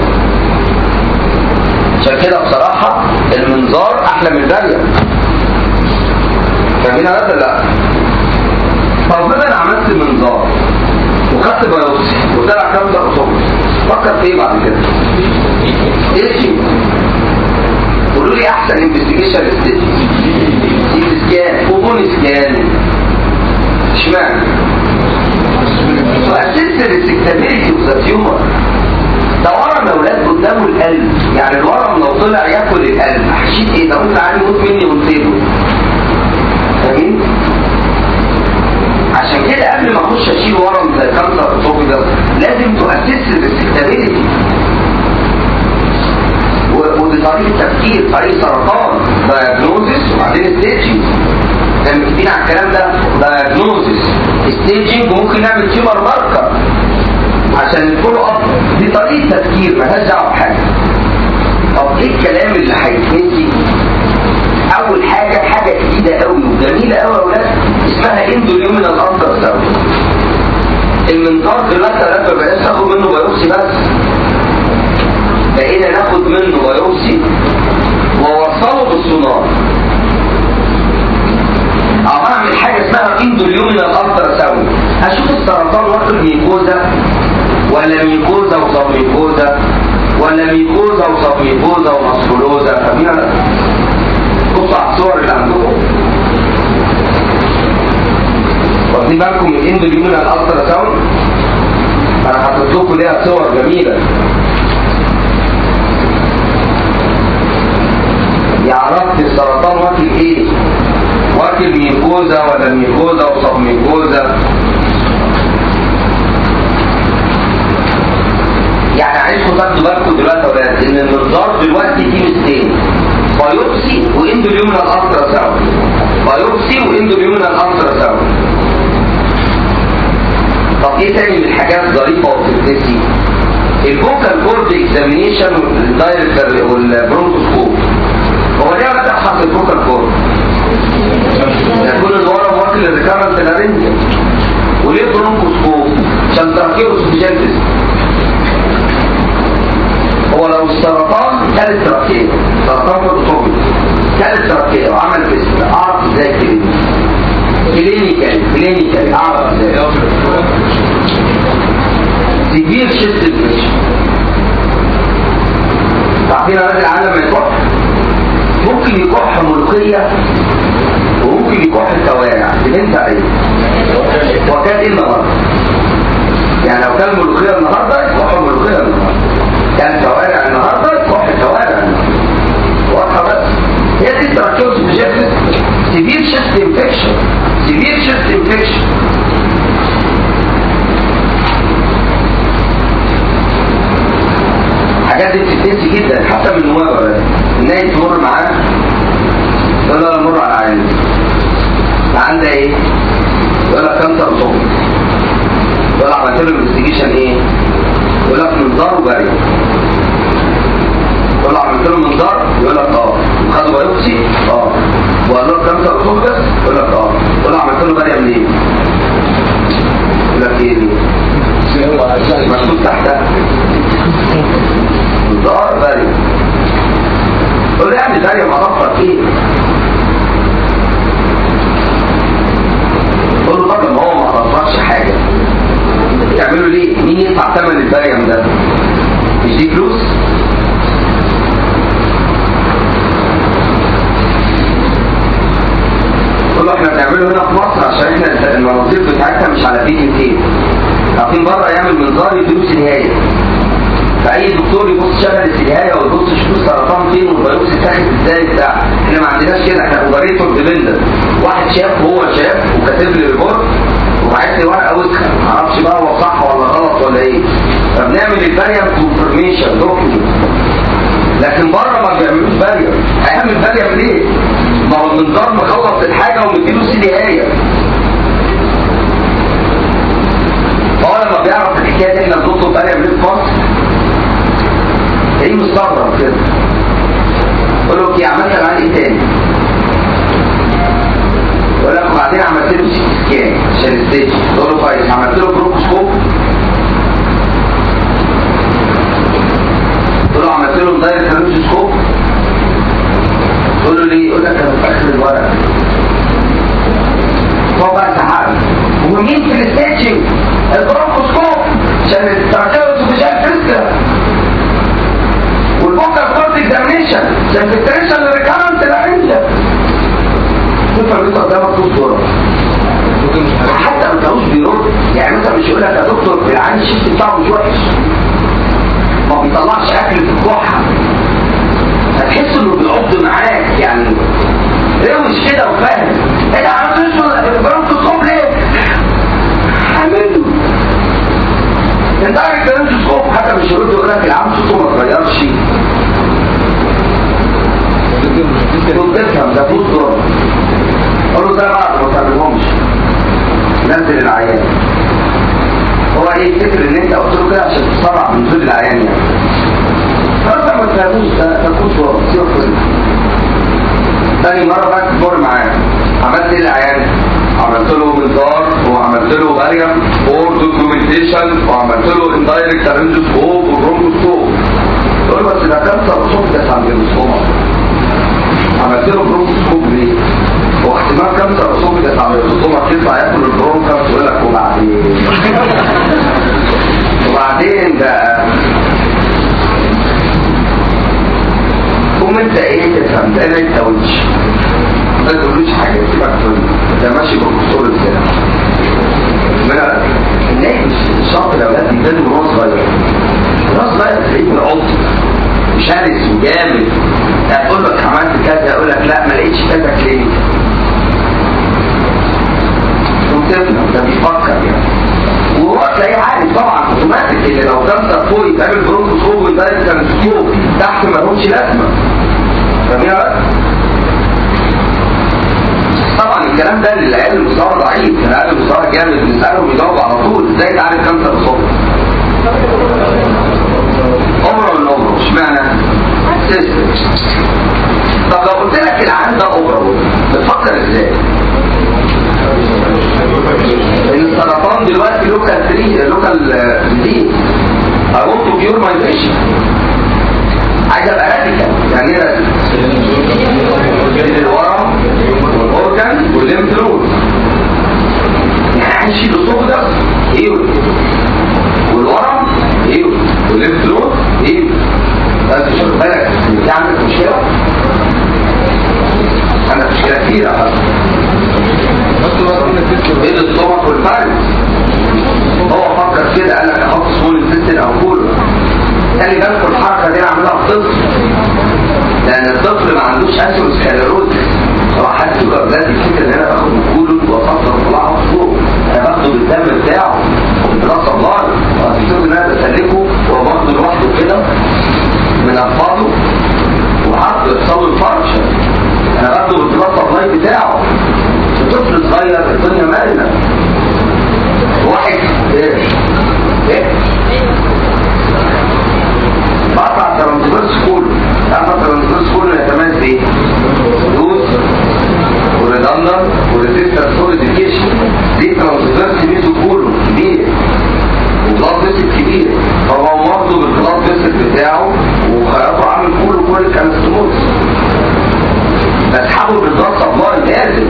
عشان كده بصراحه المنظار احلى من البريم فاهمين ولا لا؟ طب انا عملت منظار وخدت بايوبسي وطلع كانسر اسوفيس فكر في ايه بعد كده؟ ايه قولوا لي احسن انفستيجيشن ستيج سي سكان وبون سكان اشمعنى؟ واسس الريسكتابيلتي اوف ذا تيومر ده ورم يا اولاد قدامه القلب يعني الورم لو طلع ياكل القلب هشيل ايه ده ممكن عليه يموت مني ونسيبه فاهمين؟ عشان كده قبل ما اخش اشيل ورم زي كانسر اسوفيجاس لازم تؤسس الريسكتابيلتي و- ودي طريقه تفكير طريقه سرطان دايجنوزس وبعدين ستيجنج كان مكتبين على الكلام ده دايجنوزس ستيجنج وممكن نعمل تيومر ماركر عشان الفولو اب دي طريقه تفكير مالهاش دعوه بحاجه طب ايه الكلام اللي هيتنسي اول حاجه حاجه جديده قوي وجميله قوي يا اولاد اسمها اندوليومينال التر ساوند المنظار دلوقتي لا بقيناش ناخد منه بايوبسي بس بقينا ناخد منه بايوبسي ووصله بالسونار او اعمل حاجه اسمها اندوليومينال التر ساوند هشوف السرطان واخد ميكوزا ولا ميكوزا وصاب ميكوزا ولا ميكوزا وصاب ميكوزا وماسكولوزا فاهمين ولا لا؟ بصوا على الصور اللي عندكم واخدين بالكم من اندوليومينال التر ساوند انا حاطط لكم ليها صور جميله يعرفت السرطان واكل ايه واكل ميكوزا ولا ميكوزا وصاب ميكوزا يعني عايزكم تاخدوا بالكم دلوقتي يا ولاد ان المنظار دلوقتي فيه ميزتين بايوبسي واندوليومينال الترا ساوند بايوبسي واندوليومينال الترا ساوند طب ايه تاني من الحاجات ظريفه وبتتنسي الفوكال كورد اكزامينيشن والدايركت والبرونكوسكوب هو ليه انا تبحث الفوكال كورد يكون الورم واكل الريكارنت لارنجا وليه برونكوسكوب عشان تراكيوس بجلدس هو لو السرطان كانت تراكيه سرطان في الصوبي كانت تراكيه وعمل بس اعرف ازاي كلينيكال كلينيكال كلينيكال اعرف ازاي سيفير شيست انفكشن تعرفين راجل العالم ما يكح ممكن يكح ملوخيه وممكن يكح الكوارع بننسى ايه وكان ايه النهارده يعني لو كان ملوخيه النهارده يكح ملوخيه النهارده كان كوارع النهارده يكح الكوارع واضحه بس هي دي تراكيوس بجد سيفير شيست انفكشن سيفير شيست انفكشن الحاجات دي بتتنسي جدا حتى من النواب بس الناس تمر معاه يقول له انا مر على عيني عندها ايه؟ يقول لك كانسر صوت يقول لك عملت له انفستيجيشن ايه؟ يقول لك منظار وجري يقول له عملت له منظار يقول لك اه خدوا بايوبسي اه وقال له كانسر صوت بس يقول لك اه يقول له عملت له بريه منين؟ يقول لك ايه دي؟ مكتوب تحتها منظار بريه قول له يعني بريه ما افكر فيه قول له طب ما هو ما غلطش حاجه تعملوا ليه؟ مين يدفع ثمن البريم ده؟ مش دي فلوس؟ قول له احنا بنعمله هنا في مصر عشان احنا المناظير بتاعتها مش على فيديو تيب عارفين بره يعمل منظار يدوس نهايه فاي دكتور يبص شغل النهايه ويبص يشوف السرطان فين والفيروس اتاخد ازاي بتاع احنا ما عندناش كده احنا اوبريتور ديبندنت واحد شاف هو شاف وكاتب لي ريبورت وبعت لي ورقه وسخه معرفش بقى هو صح ولا غلط ولا ايه فبنعمل الفاريانت كونفرميشن دوكيومنت لكن بره ما بيعملوش فاريانت هيعمل فاريانت ليه؟ ما هو المنظار مخلص الحاجه ومديله سي نهايه فهو لما بيعرف الحكايه دي احنا بنطلب فاريانت ليه في مصر ايه مستغرب كده يقول له يا عملت معاه ايه تاني يقول لك وبعدين عملت له سي سكان عشان الستيج تقول له كويس عملت له بروكوسكوب تقول له عملت له دايركت بروكوسكوب تقول له ليه يقول لك انا في اخر الورقه هو بقى سحب مين في الستيتشنج البرونكوسكوب عشان التراكيوس ومشان فيسكا والبوكر كورت اكزامينشن عشان فلتريشن ريكارنت الارنجا تفهم انت قدامك طول صوره حتى ما كانوش بيرد يعني مثلا مش يقول لك يا دكتور العين الشيفت بتاعه مش وحش ما بيطلعش اكل في الكحه هتحس انه بيعض معاك يعني روش كده وفاهم ايه ده عملت ايش برونكوسكوب ليه؟ اعمله انت عارف برونكوسكوب حتى مش يرد يقول لك العام صوته ما اتغيرش تقول تفهم ده فوز ضرب قول له ده بعد ما تعملهمش نزل العيان هو ايه الفكر ان انت قلت له كده عشان تسرع من نزول العيان يعني فانت ما تفهموش ده ده فوز ضرب سيبك منه تاني مرة بقى تمر معاه عملت ايه العيان؟ عملت له منظار وعملت له باريم اور دوكيومنتيشن وعملت له اندايركت ارنجوسكوب وبرونكوسكوب تقول له بس ده كانسر اسوفجس عند المصطلح عملت له برونكوسكوب ليه؟ هو احتمال كانسر اسوفجس عند المصطلح يطلع ياكل البرونكاس ويقول لك وبعدين وبعدين ده قوم انت ايه تفهم ده انا انت وش ما تقولوش حاجه سيبك منه ده ماشي بالقصور ازاي ما الناس الشاطر الاولاد بيبتدوا من وهو صغير وهو صغير تلاقيه بالعمق شرس وجامد هتقول لك عملت كذا يقول لك لا ما لقيتش كذا كلينيك وتفهم ده بيفكر يعني وهو تلاقيه عارف طبعا اوتوماتيك اللي لو كانسر فوق يتعمل برونكوسكوب ويدايركت تلسكوب تحت ما لهمش لازمه فاهمين يا طبعا الكلام ده للعيال المستوى ضعيف العيال المستوى جامد بنسالهم يجاوبوا على طول ازاي تعرف كانسر الصبح عمره ولا عمره اشمعنى سيستم طب لو قلت لك العيان ده عمره بتفكر ازاي ان السرطان دلوقتي لوكال 3 لوكال ديزيز اروتو بيور مايجريشن عايز ابقى راديكال يعني ايه راديكال الورم والاورجان والليمف نود يعني هنشيل الصوت ده ايه والورم ايه والليمف نود ايه بس شوف بالك انت عندك مشكله عندك مشكله كبيره ايه الصوت والفرد هو فكر كده قال لك احط سمول السيستم او كله خلي بالكم الحركه دي اعملها في طفل لان الطفل ما عندوش اسيروسكليروز هو حد سكر ذاتي الفكره ان انا باخد كله واخطر واطلعه فوق انا باخده بالدم بتاعه وبالبلاصه الله وهتشوف ان انا بسلكه وباخده لوحده كده منفضه وحط يحصل له الفرشه انا باخده بالبلاصه الله بتاعه طفل صغير الدنيا مرنه واحد ايه ايه بقطع ترانسفيرس كله تعرف ترانسفيرس كله يتميز بايه؟ دوز وريدندر وريزيستر سوليديفيكيشن دي ترانسفيرس ميزو كله كبير وبلاد فيسل كبير فهو مرضه بالبلاد فيسل بتاعه وخياطه عامل كله كل الكانستموز بسحبه بالضغط الله لازم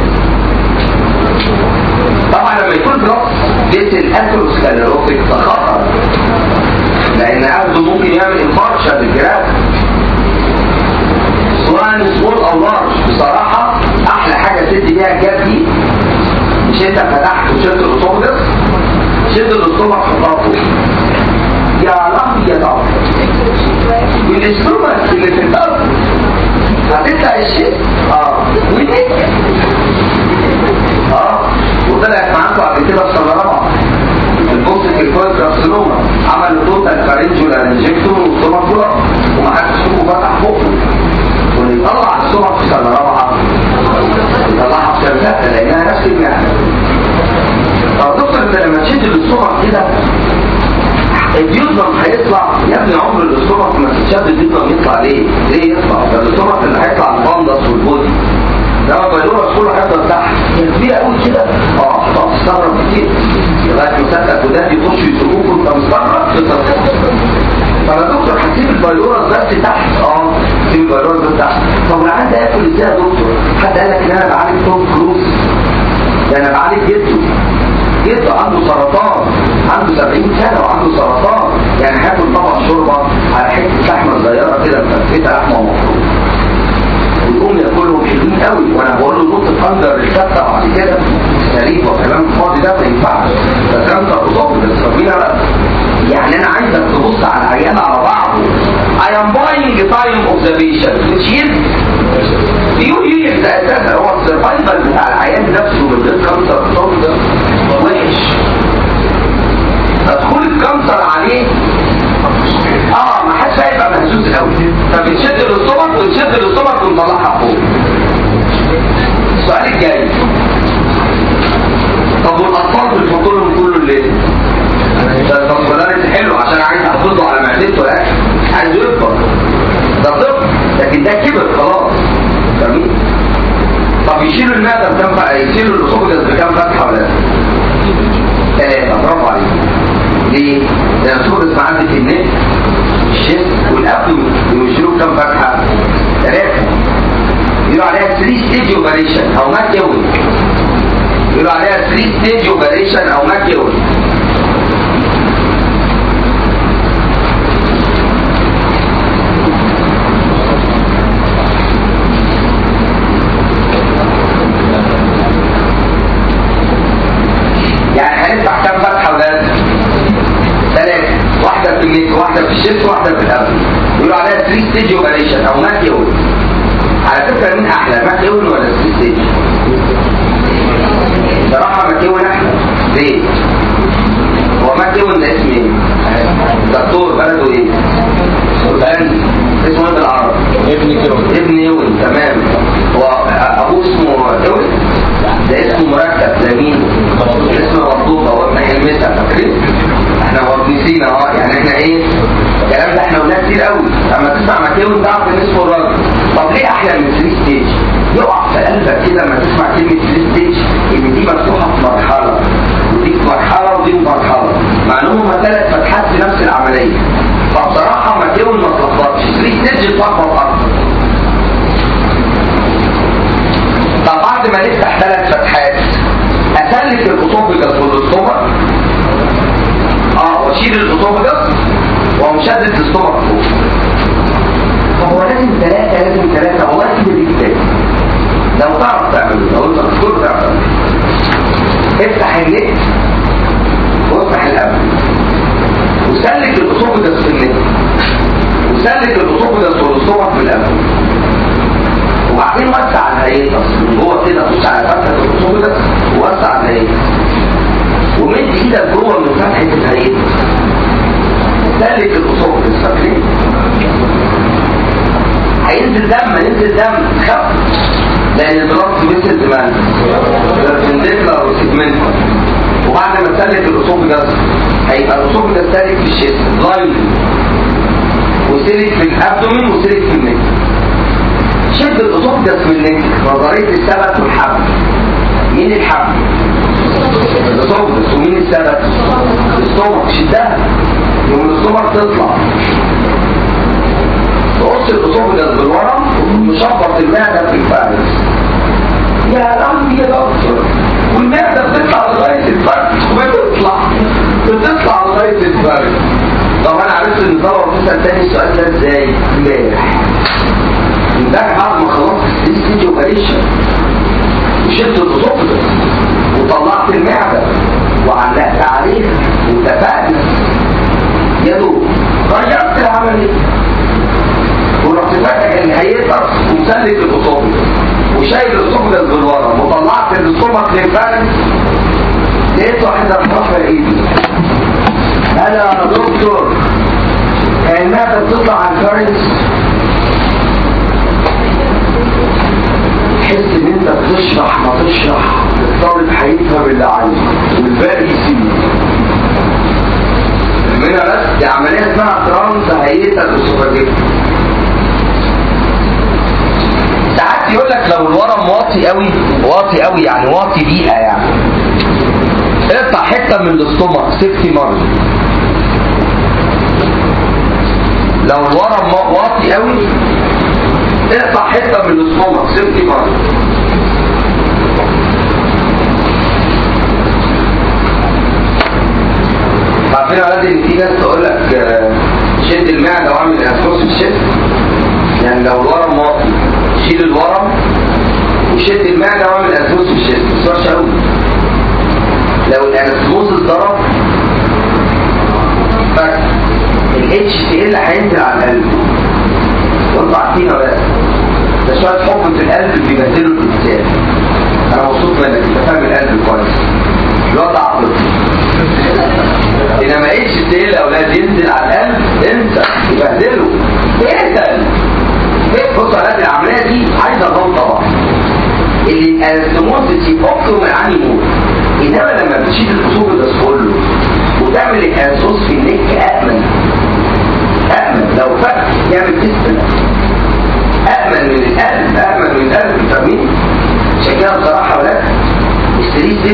طبعا لما يكون بلس بيت الاثروسكليروتيك ده خطر لان عبده ممكن يعمل انفاركشن بالجراف سواء سمول او لارج بصراحة احلى حاجة تدي بيها الجاب دي مش انت فتحت وشلت الاسوفجس شد الاسوفك في طرفه يا لحظة يا طرف والاسترومس اللي في الطرف هتطلع الشيء اه وليه اه وطلعت معاكم قبل كده في سنه رابعه البوست الكويس كارسينوما عمل توتال فارنجولا انجكتور والسمك كله وما حدش فيكم فتح بقه واللي يطلع السمك في سنه رابعه يطلعها في سنه ثالثه لانها نفس المعنى طب دكتور انت لما تشد السمك كده الديوزم هيطلع يا ابني عمر الاسطمك ما تتشد الديوزم يطلع ليه؟ ليه يطلع؟ ده الاسطمك اللي هيطلع البندس والبودي لما البيلورس كله هيفضل تحت هي كبيرة قوي كده اه هتقعد تستغرب كتير لغاية ما ستة جداد يخشوا يسيبوك وانت مستغرب تفضل فانا دكتور هسيب البيلورس بس تحت اه سيب البيلورس بس تحت طب العيان ده ياكل ازاي يا دكتور؟ حد قال لك ان انا بعالج توم كروز ده انا بعالج جده جده عنده سرطان عنده 70 سنه وعنده سرطان يعني هاكل طبق شوربه على حته لحمه صغيره كده مفتته لحمه مفرومه ويقوم ياكلهم حلوين قوي وانا بقول له نقطه اندر الكبه بعد كده سليم وكلام الفاضي ده ما ينفعش ده كلام ترقصات بتسمينا بقى يعني انا عايزك تبص على العيان على بعضه I am buying the time of the patient which is few years اساسا هو السرفايفل بتاع العيان نفسه من غير كانسر الصوت ده وحش تدخل الكانسر عليه اه ما حدش هيبقى مهزوز قوي فبتشد الاستومك وتشد الاستومك ونطلعها فوق السؤال الجاي طب والاطفال بنحط لهم كله ليه؟ ده الفاسفولاريتي حلو عشان عايز احافظه على معدته والاكل عايزه يكبر ده طفل لكن ده كبر خلاص جميل طب يشيلوا المعده بكام فتحه يشيلوا الاسوفجس بكام فتحه ولا لا؟ ثلاثه برافو عليك ليه؟ ده الاسوفجس معدي في النك الشيست والابدومين يشيلوه بكام فتحه؟ ثلاثه يقولوا عليها 3 ستيج اوبريشن او ماك يوي يقولوا عليها 3 ستيج اوبريشن او ماك يوي يعني هنفتح كام فتحه ولاد؟ ثلاثه واحده في النك واحده في الشيست واحده في الابد يقولوا عليها 3 ستيج اوبريشن او ماك يوي على فكره مين احلى ماك يوي ولا 3 ستيج؟ صراحه ماك يوي احلى ليه؟ هو ماك يوي ده اسم ايه؟ دكتور بلده ايه؟ سوداني اسمه ايه بالعربي؟ ابن كيرو ابن يوين تمام هو ابوه اسمه يوين ده اسمه مركب زي مين اسمه مطلوبه وابن حلمتها فاكرين احنا هو نسينا اه يعني احنا ايه الكلام ده احنا قلناه كتير قوي لما تسمع مكيون تعرف ان اسمه الراجل طب ليه احلى من 3 ستيج يقع في قلبك كده لما تسمع كلمه 3 ستيج ان دي مفتوحه في مرحله ودي في مرحله ودي في مرحله مع انهم هما ثلاث فتحات في نفس العمليه فبصراحه مكيون ما اتلخبطش 3 ستيج اتلخبط اكتر طب بعد ما نفتح ثلاث فتحات اسلك الاسوفجس والاستومك اه واشيل الاسوفجس ومشدد الاستومك فوق طب هو لازم ثلاثة لازم ثلاثة والله كده جدا لو تعرف تعمل لو انت تذكر تعرف تعمل افتح النت وافتح الابد وسلك الاسوفجس في النت وسلك الاسوفجس والاستومك في الابد وبعدين وسع الهيئة من جوه كده خش على فتحة الاسوفجس ووسع الهيئة ومد ايدك جوه من فتحة الهيئة سلك الاسوفجس فاكرين؟ هينزل دم هينزل دم خف لان البلاط مثل زمان سندكلر وسيجمنت وبعد ما تسلك الاسوفجس هيبقى الاسوفجس سالك في الشيست لاين وسلك في الابدومين وسلك في النك شد الاسوفجس من النك نظريه الثبت والحبل مين الحبل؟ الاسوفجس ومين الثبت؟ الاستومك شدها يوم الاستومك تطلع تقص الاسوفجس بالورم ومشبط المعده في الفارس يا رب يا دكتور والمعده بتطلع لغايه الفرد بتطلع بتطلع لغايه الفرد طب انا عرفت ان طلبه بتسال تاني السؤال ده ازاي؟ امبارح امبارح بعد ما خلصت الستيج اوبريشن وشلت الاسوفجس وطلعت المعده وعلقت عليها واتفقنا يا دوب غيرت العمليه ورحت فاتح الهيئة ومسلك الاسوفجس وشايل الاسوفجس بالورم وطلعت الاستومك للفرد لقيت واحدة رفع ايدي انا يا دكتور كانها بتطلع على الفرد تحس ان انت بتشرح ما تشرح الطالب هيفهم اللي عايزه والباقي يسيب منها بس دي عملية اسمها ترانس هيئة الاسوفجس ساعات يقول لك لو الورم واطي قوي واطي قوي يعني واطي بيئة يعني اقطع حتة من الاستومك سيفتي مرض لو الورم واطي قوي اقطع حتة من الاستومك سيفتي مرض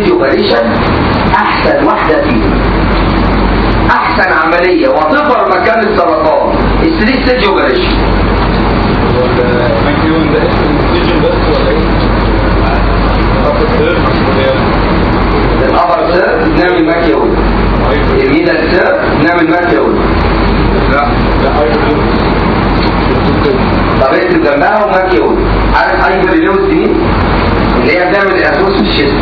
ستيج اوبريشن احسن واحده فيهم احسن عمليه وتظهر مكان السرطان الثري ستيج اوبريشن الماكيون ده اسم السجن بس ولا ايه؟ رقم الثيرد ولا ايه؟ الابر سير نعمل ماكيول الميدل سير نعمل ماكيول لا لا ايوه طب اكتب جنبها وماكيول عارف ايفر لوز مين؟ اللي هي بتعمل الاسوس في الشتاء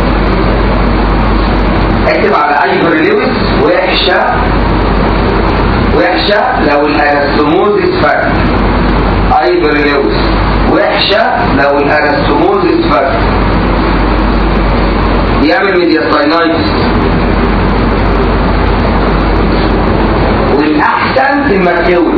اكتب على ايفر لوز وحشه وحشه لو الانستموزيس فاك ايفر لوز وحشه لو الانستموزيس فاك يعمل ميدياساينايتس والاحسن في الماكيول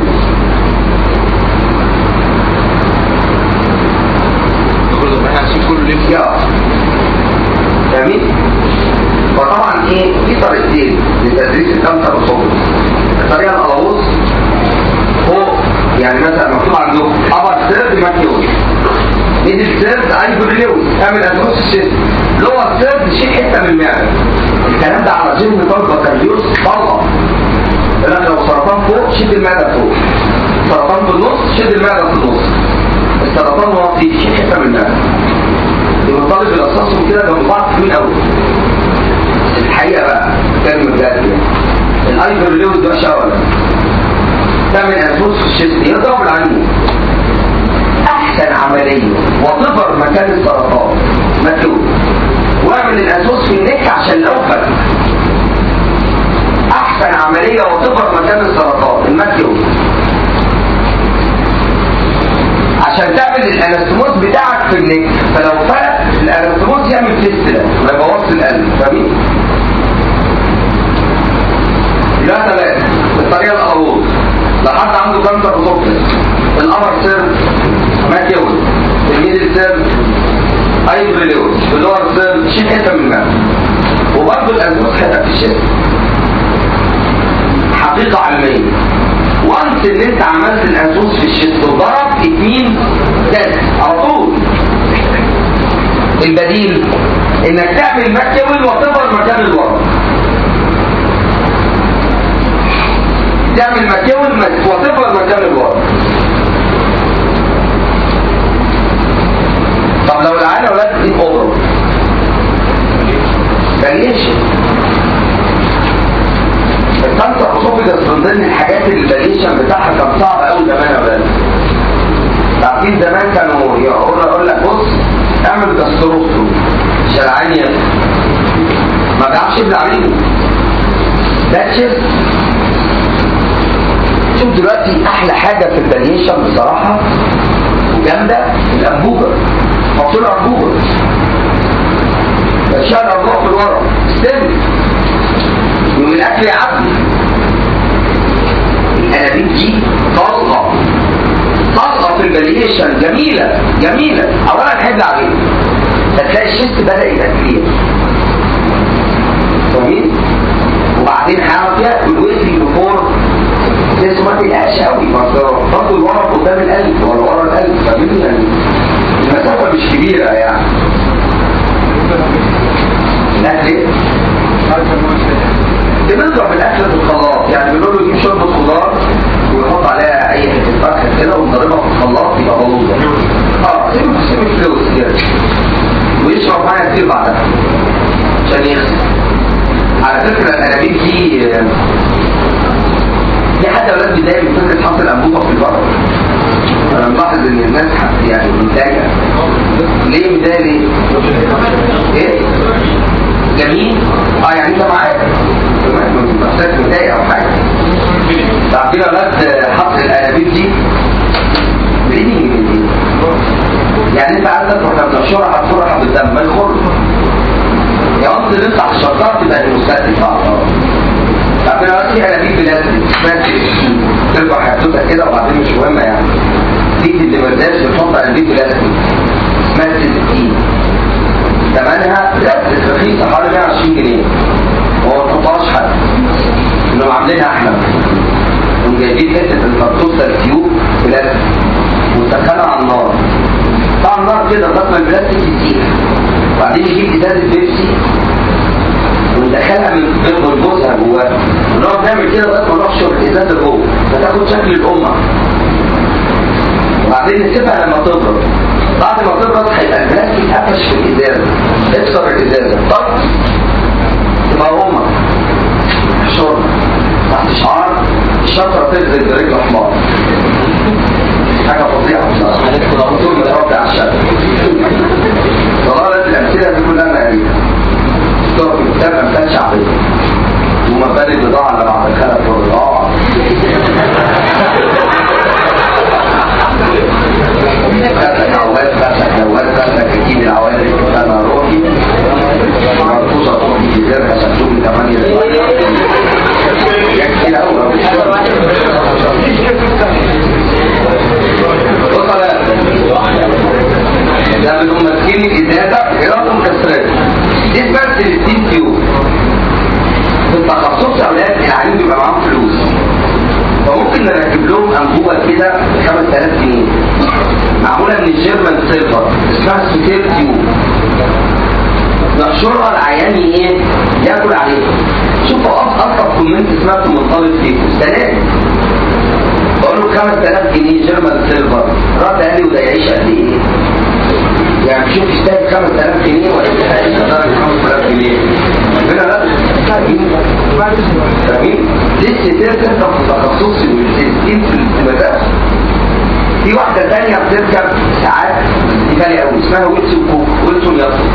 برضه احنا هنسيب كله ليه؟ يا جميل فطبعا ايه في طريقتين لتدريس الكانسر والصبر الطريقه الاولوس فوق يعني مثلا مكتوب عندكم ابر سيرد ماكيول ميدل سيرد ايفورليوس اعمل ادروس الشيست لور سيرد شيل حته من المعده الكلام ده على جن طلبه كارديوس طلقه لك لو سرطان فوق شد المعده فوق سرطان في النص شد المعده في النص السرطان واطي شيل حته من المعده يبقى طالب الاساس كده جنب بعض كتير قوي الحقيقه بقى كلمه بجد يعني الايفر لوز ده شاور تعمل انفوس في الشيست يضرب العنين احسن عمليه وتظهر مكان السرطان مكتوب واعمل الاسوس في النك عشان لو فك احسن عمليه وتظهر مكان السرطان المكتوب عشان تعمل الانستموس بتاعك في النك فلو فرق الانستموس يعمل فيستلا ما يبوظش القلب فاهمين؟ لا تمام بالطريقه الاول لو حد عنده كانسر اسوفيس الابر سير ماكيول الميدل سير ايبريليوس اللور سير شيل حته من الماء وبرضه الانسوس حته في الشارع حقيقه علميه وانس ان انت عملت الانسوس في الشيست وضرب اتنين زاد على طول البديل انك تعمل مكيول وتظهر مكان الورم تعمل مكيول وتظهر مكان الورم طب لو العيال اولاد دي اوبرا فاليشن الكانسر اسوفيجاس من ضمن الحاجات اللي الفاليشن بتاعها كان صعب قوي زمان يا ولاد عارفين زمان كانوا يقول يقول لك بص اعمل جاستروستوم عشان العين ياكل ما بيعرفش يبلع عليه ده تشيست شوف دلوقتي احلى حاجه في الفاليشن بصراحه وجامده الانبوبه حط له انبوبه شال الروح في الورق استنى يوم الاكل يعدي الانابيب دي طلقه طلقه في الفاليشن جميله جميله اولا حد عليه فتلاقي الشيست بدا يبقى كبير فاهمين وبعدين هعرف ياكل ويسي بفور جسمه ما تقلقش قوي برضه الورق قدام القلب ولا ورا القلب فاهمين يعني المسافه مش كبيره يعني الاكل ايه؟ بنضرب الاكل في الخلاط يعني بنقول له يجيب شوربه خضار ويحط عليها اي حته فاكهه كده ونضربها في الخلاط يبقى بلوزه اه سيب سيب فلوس كده ويشرب معايا كتير بعدها عشان يغسل على فكره الانابيب دي في حد اولاد بدايه من فكره حط الانبوبه في البر انا ملاحظ ان الناس يعني متضايقه ليه متضايقه ليه؟ ايه؟ جميل اه يعني انت معاك نفسك متضايق او حاجه تعرفين يا اولاد حط الانابيب دي بريدنج جديد يعني انت عندك واحنا بنشرها هتشرها بالدم ما يخر يا قصد ان انت على الشرطات تبقى المستهدف تعرفين يا اولاد في انابيب بلاستيك ماشي ترفع حدوته كده وبعدين مش مهمه يعني دي اللي مرداش بنحط انابيب بلاستيك اسمها 60 ثمنها بلاستيك رخيصه حوالي 120 جنيه وما تحطهاش حد انهم عاملينها احنا هم جايبين حته الكرتوسه التيوب بلاستيك وسخنها على النار طبعا النار كده لغايه ما البلاستيك يسيح وبعدين يجيب ازازه بيبسي تاخد شكل الامه وبعدين نسيبها لما تبرد بعد ما تبرد هيبقى البلاستيك قفش في الازازه اكسر الازازه طب تبقى امه شرب تحت شعار الشطره تنزل برجل حمار حاجه فظيعه بصراحه طول ما تربي على الشارع ضلالة الأمثلة دي كلها مقاليها تقف في كتاب أمثال شعبية ومبادئ البضاعة اللي بعد الخلف والبضاعة فاتك عواد فاتك نواد فاتك أكيد العواد أنا روحي مرفوضة روحي في زرقة شمسومي 8 يكفي أول بص ده بنقوم ماسكين الازازه جرافه مكسرات دي بس للتين تيوب في التخصص اولاد العيال بيبقى معاهم فلوس فممكن نركب لهم انبوبه كده ب 5000 جنيه معموله من الجيرمان سيلفر اسمها سوتير تيوب نحشرها العيان ايه ياكل عليها شوفوا اصلا كومنت سمعته من طالب فيكم سلام بقول له 5000 جنيه جيرمان سيلفر رد قال لي وده يعيش قد ايه؟ يعني شوف يستاهل 5000 جنيه ولا يستاهل يستاهل 5000 جنيه ربنا لا فاهمين فاهمين لسه تركب في تخصصي والتسجيل في الاستمرار في واحدة تانية بتركب ساعات دي غالية قوي اسمها ويلسون كوك ويلسون يطلق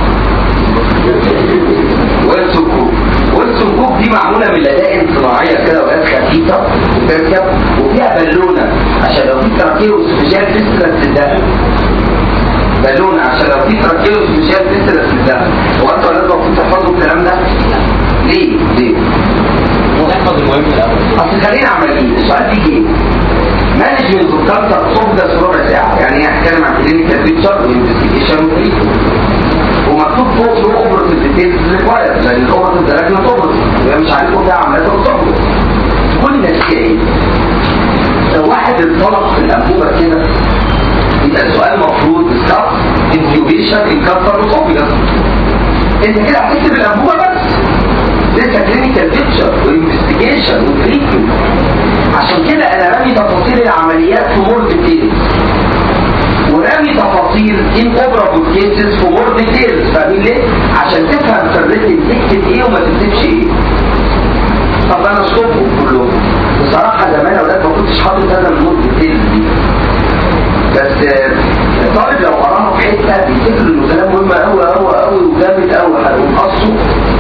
ويلسون كوك ويلسون كوك دي معمولة من لدائن صناعية كده وقت خفيفة وتركب وفيها بالونة عشان لو في تراكيب سبيشال تسلس الدم بالونة عشان لو في تراكيب سبيشال تسلس الدم هو انتوا لازم المفروض تحفظوا الكلام ده؟ ليه؟ ليه؟ نحفظ المهم الاول اصل خلينا عمليين السؤال بيجي ايه؟ مانجمنت وكانسر صفدة في ربع ساعة يعني هتكلم عن كلينيكال بيكتشر وانفستيجيشن وتريتمنت ومكتوب فوق له اوبرت الديتيلز ريكوايرد لان الاوبرت الدراجة توبرت يبقى مش عليكم فيها عمليات وتوبرت كل النتيجة ايه؟ لو واحد اتطلق في الانبوبة كده يبقى السؤال المفروض ستاف انتيوبيشن انكسر وصوفيجاس انت كده هتكتب الانبوبة بس لسه كلينيكال بيكتشر وانفستيجيشن وتريتمنت عشان كده انا رامي تفاصيل العمليات في مور ديتيلز ورامي تفاصيل ان اوبرابل كيسز في مور ديتيلز فاهمين ليه؟ عشان تفهم في الريتم تكتب ايه وما تكتبش ايه طب انا اشكركم كلهم بصراحه زمان يا اولاد ما كنتش حاطط هذا المور ديتيلز دي بس آه، الطالب لو قراها في حته بيفتكر انه كلام مهم قوي قوي قوي وجامد قوي هيقوم قصه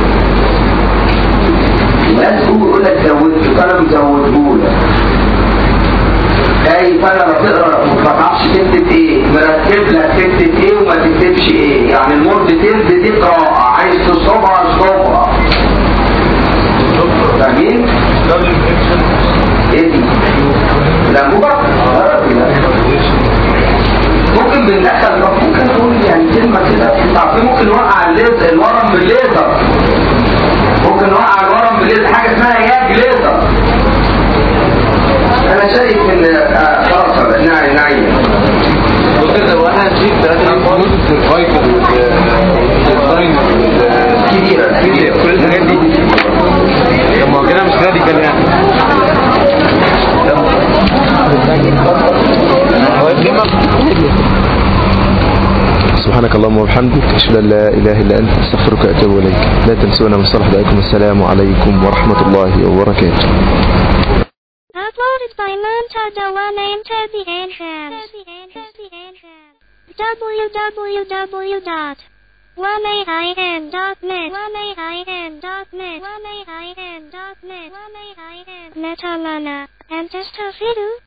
ناس تقول يقول لك زودت فانا مزودهولك خايف انا ما تقرا ما تعرفش تكتب ايه مرتب لك تكتب ايه وما تكتبش ايه يعني المورد تلد دي قراءة عايز تصبها اشطبها فاهمين؟ ايه دي؟ الانبوبة؟ ممكن بندخل طب ممكن نقول يعني كلمة كده انت عارفين ممكن نوقع الليزر الورم بالليزر ممكن نوقع الورم بالليزر حاجة اسمها ياج ليزر انا شايف ان آه، خلاص بقى، نعي نعي وكده واحنا نشيل ثلاثة الفايبر والديزاين كبيرة كبيرة كل الحاجات دي طب ما هو كده مش راديكال يعني هو الكلمة سبحانك اللهم وبحمدك أشهد أن لا إله إلا أنت أستغفرك وأتوب إليك لا تنسونا من صالح دعائكم السلام عليكم ورحمة الله وبركاته Uploaded by Montada named Ted the Entrance. www.1aim.net 1aim.net 1aim.net 1aim.net Metalana and Testafidu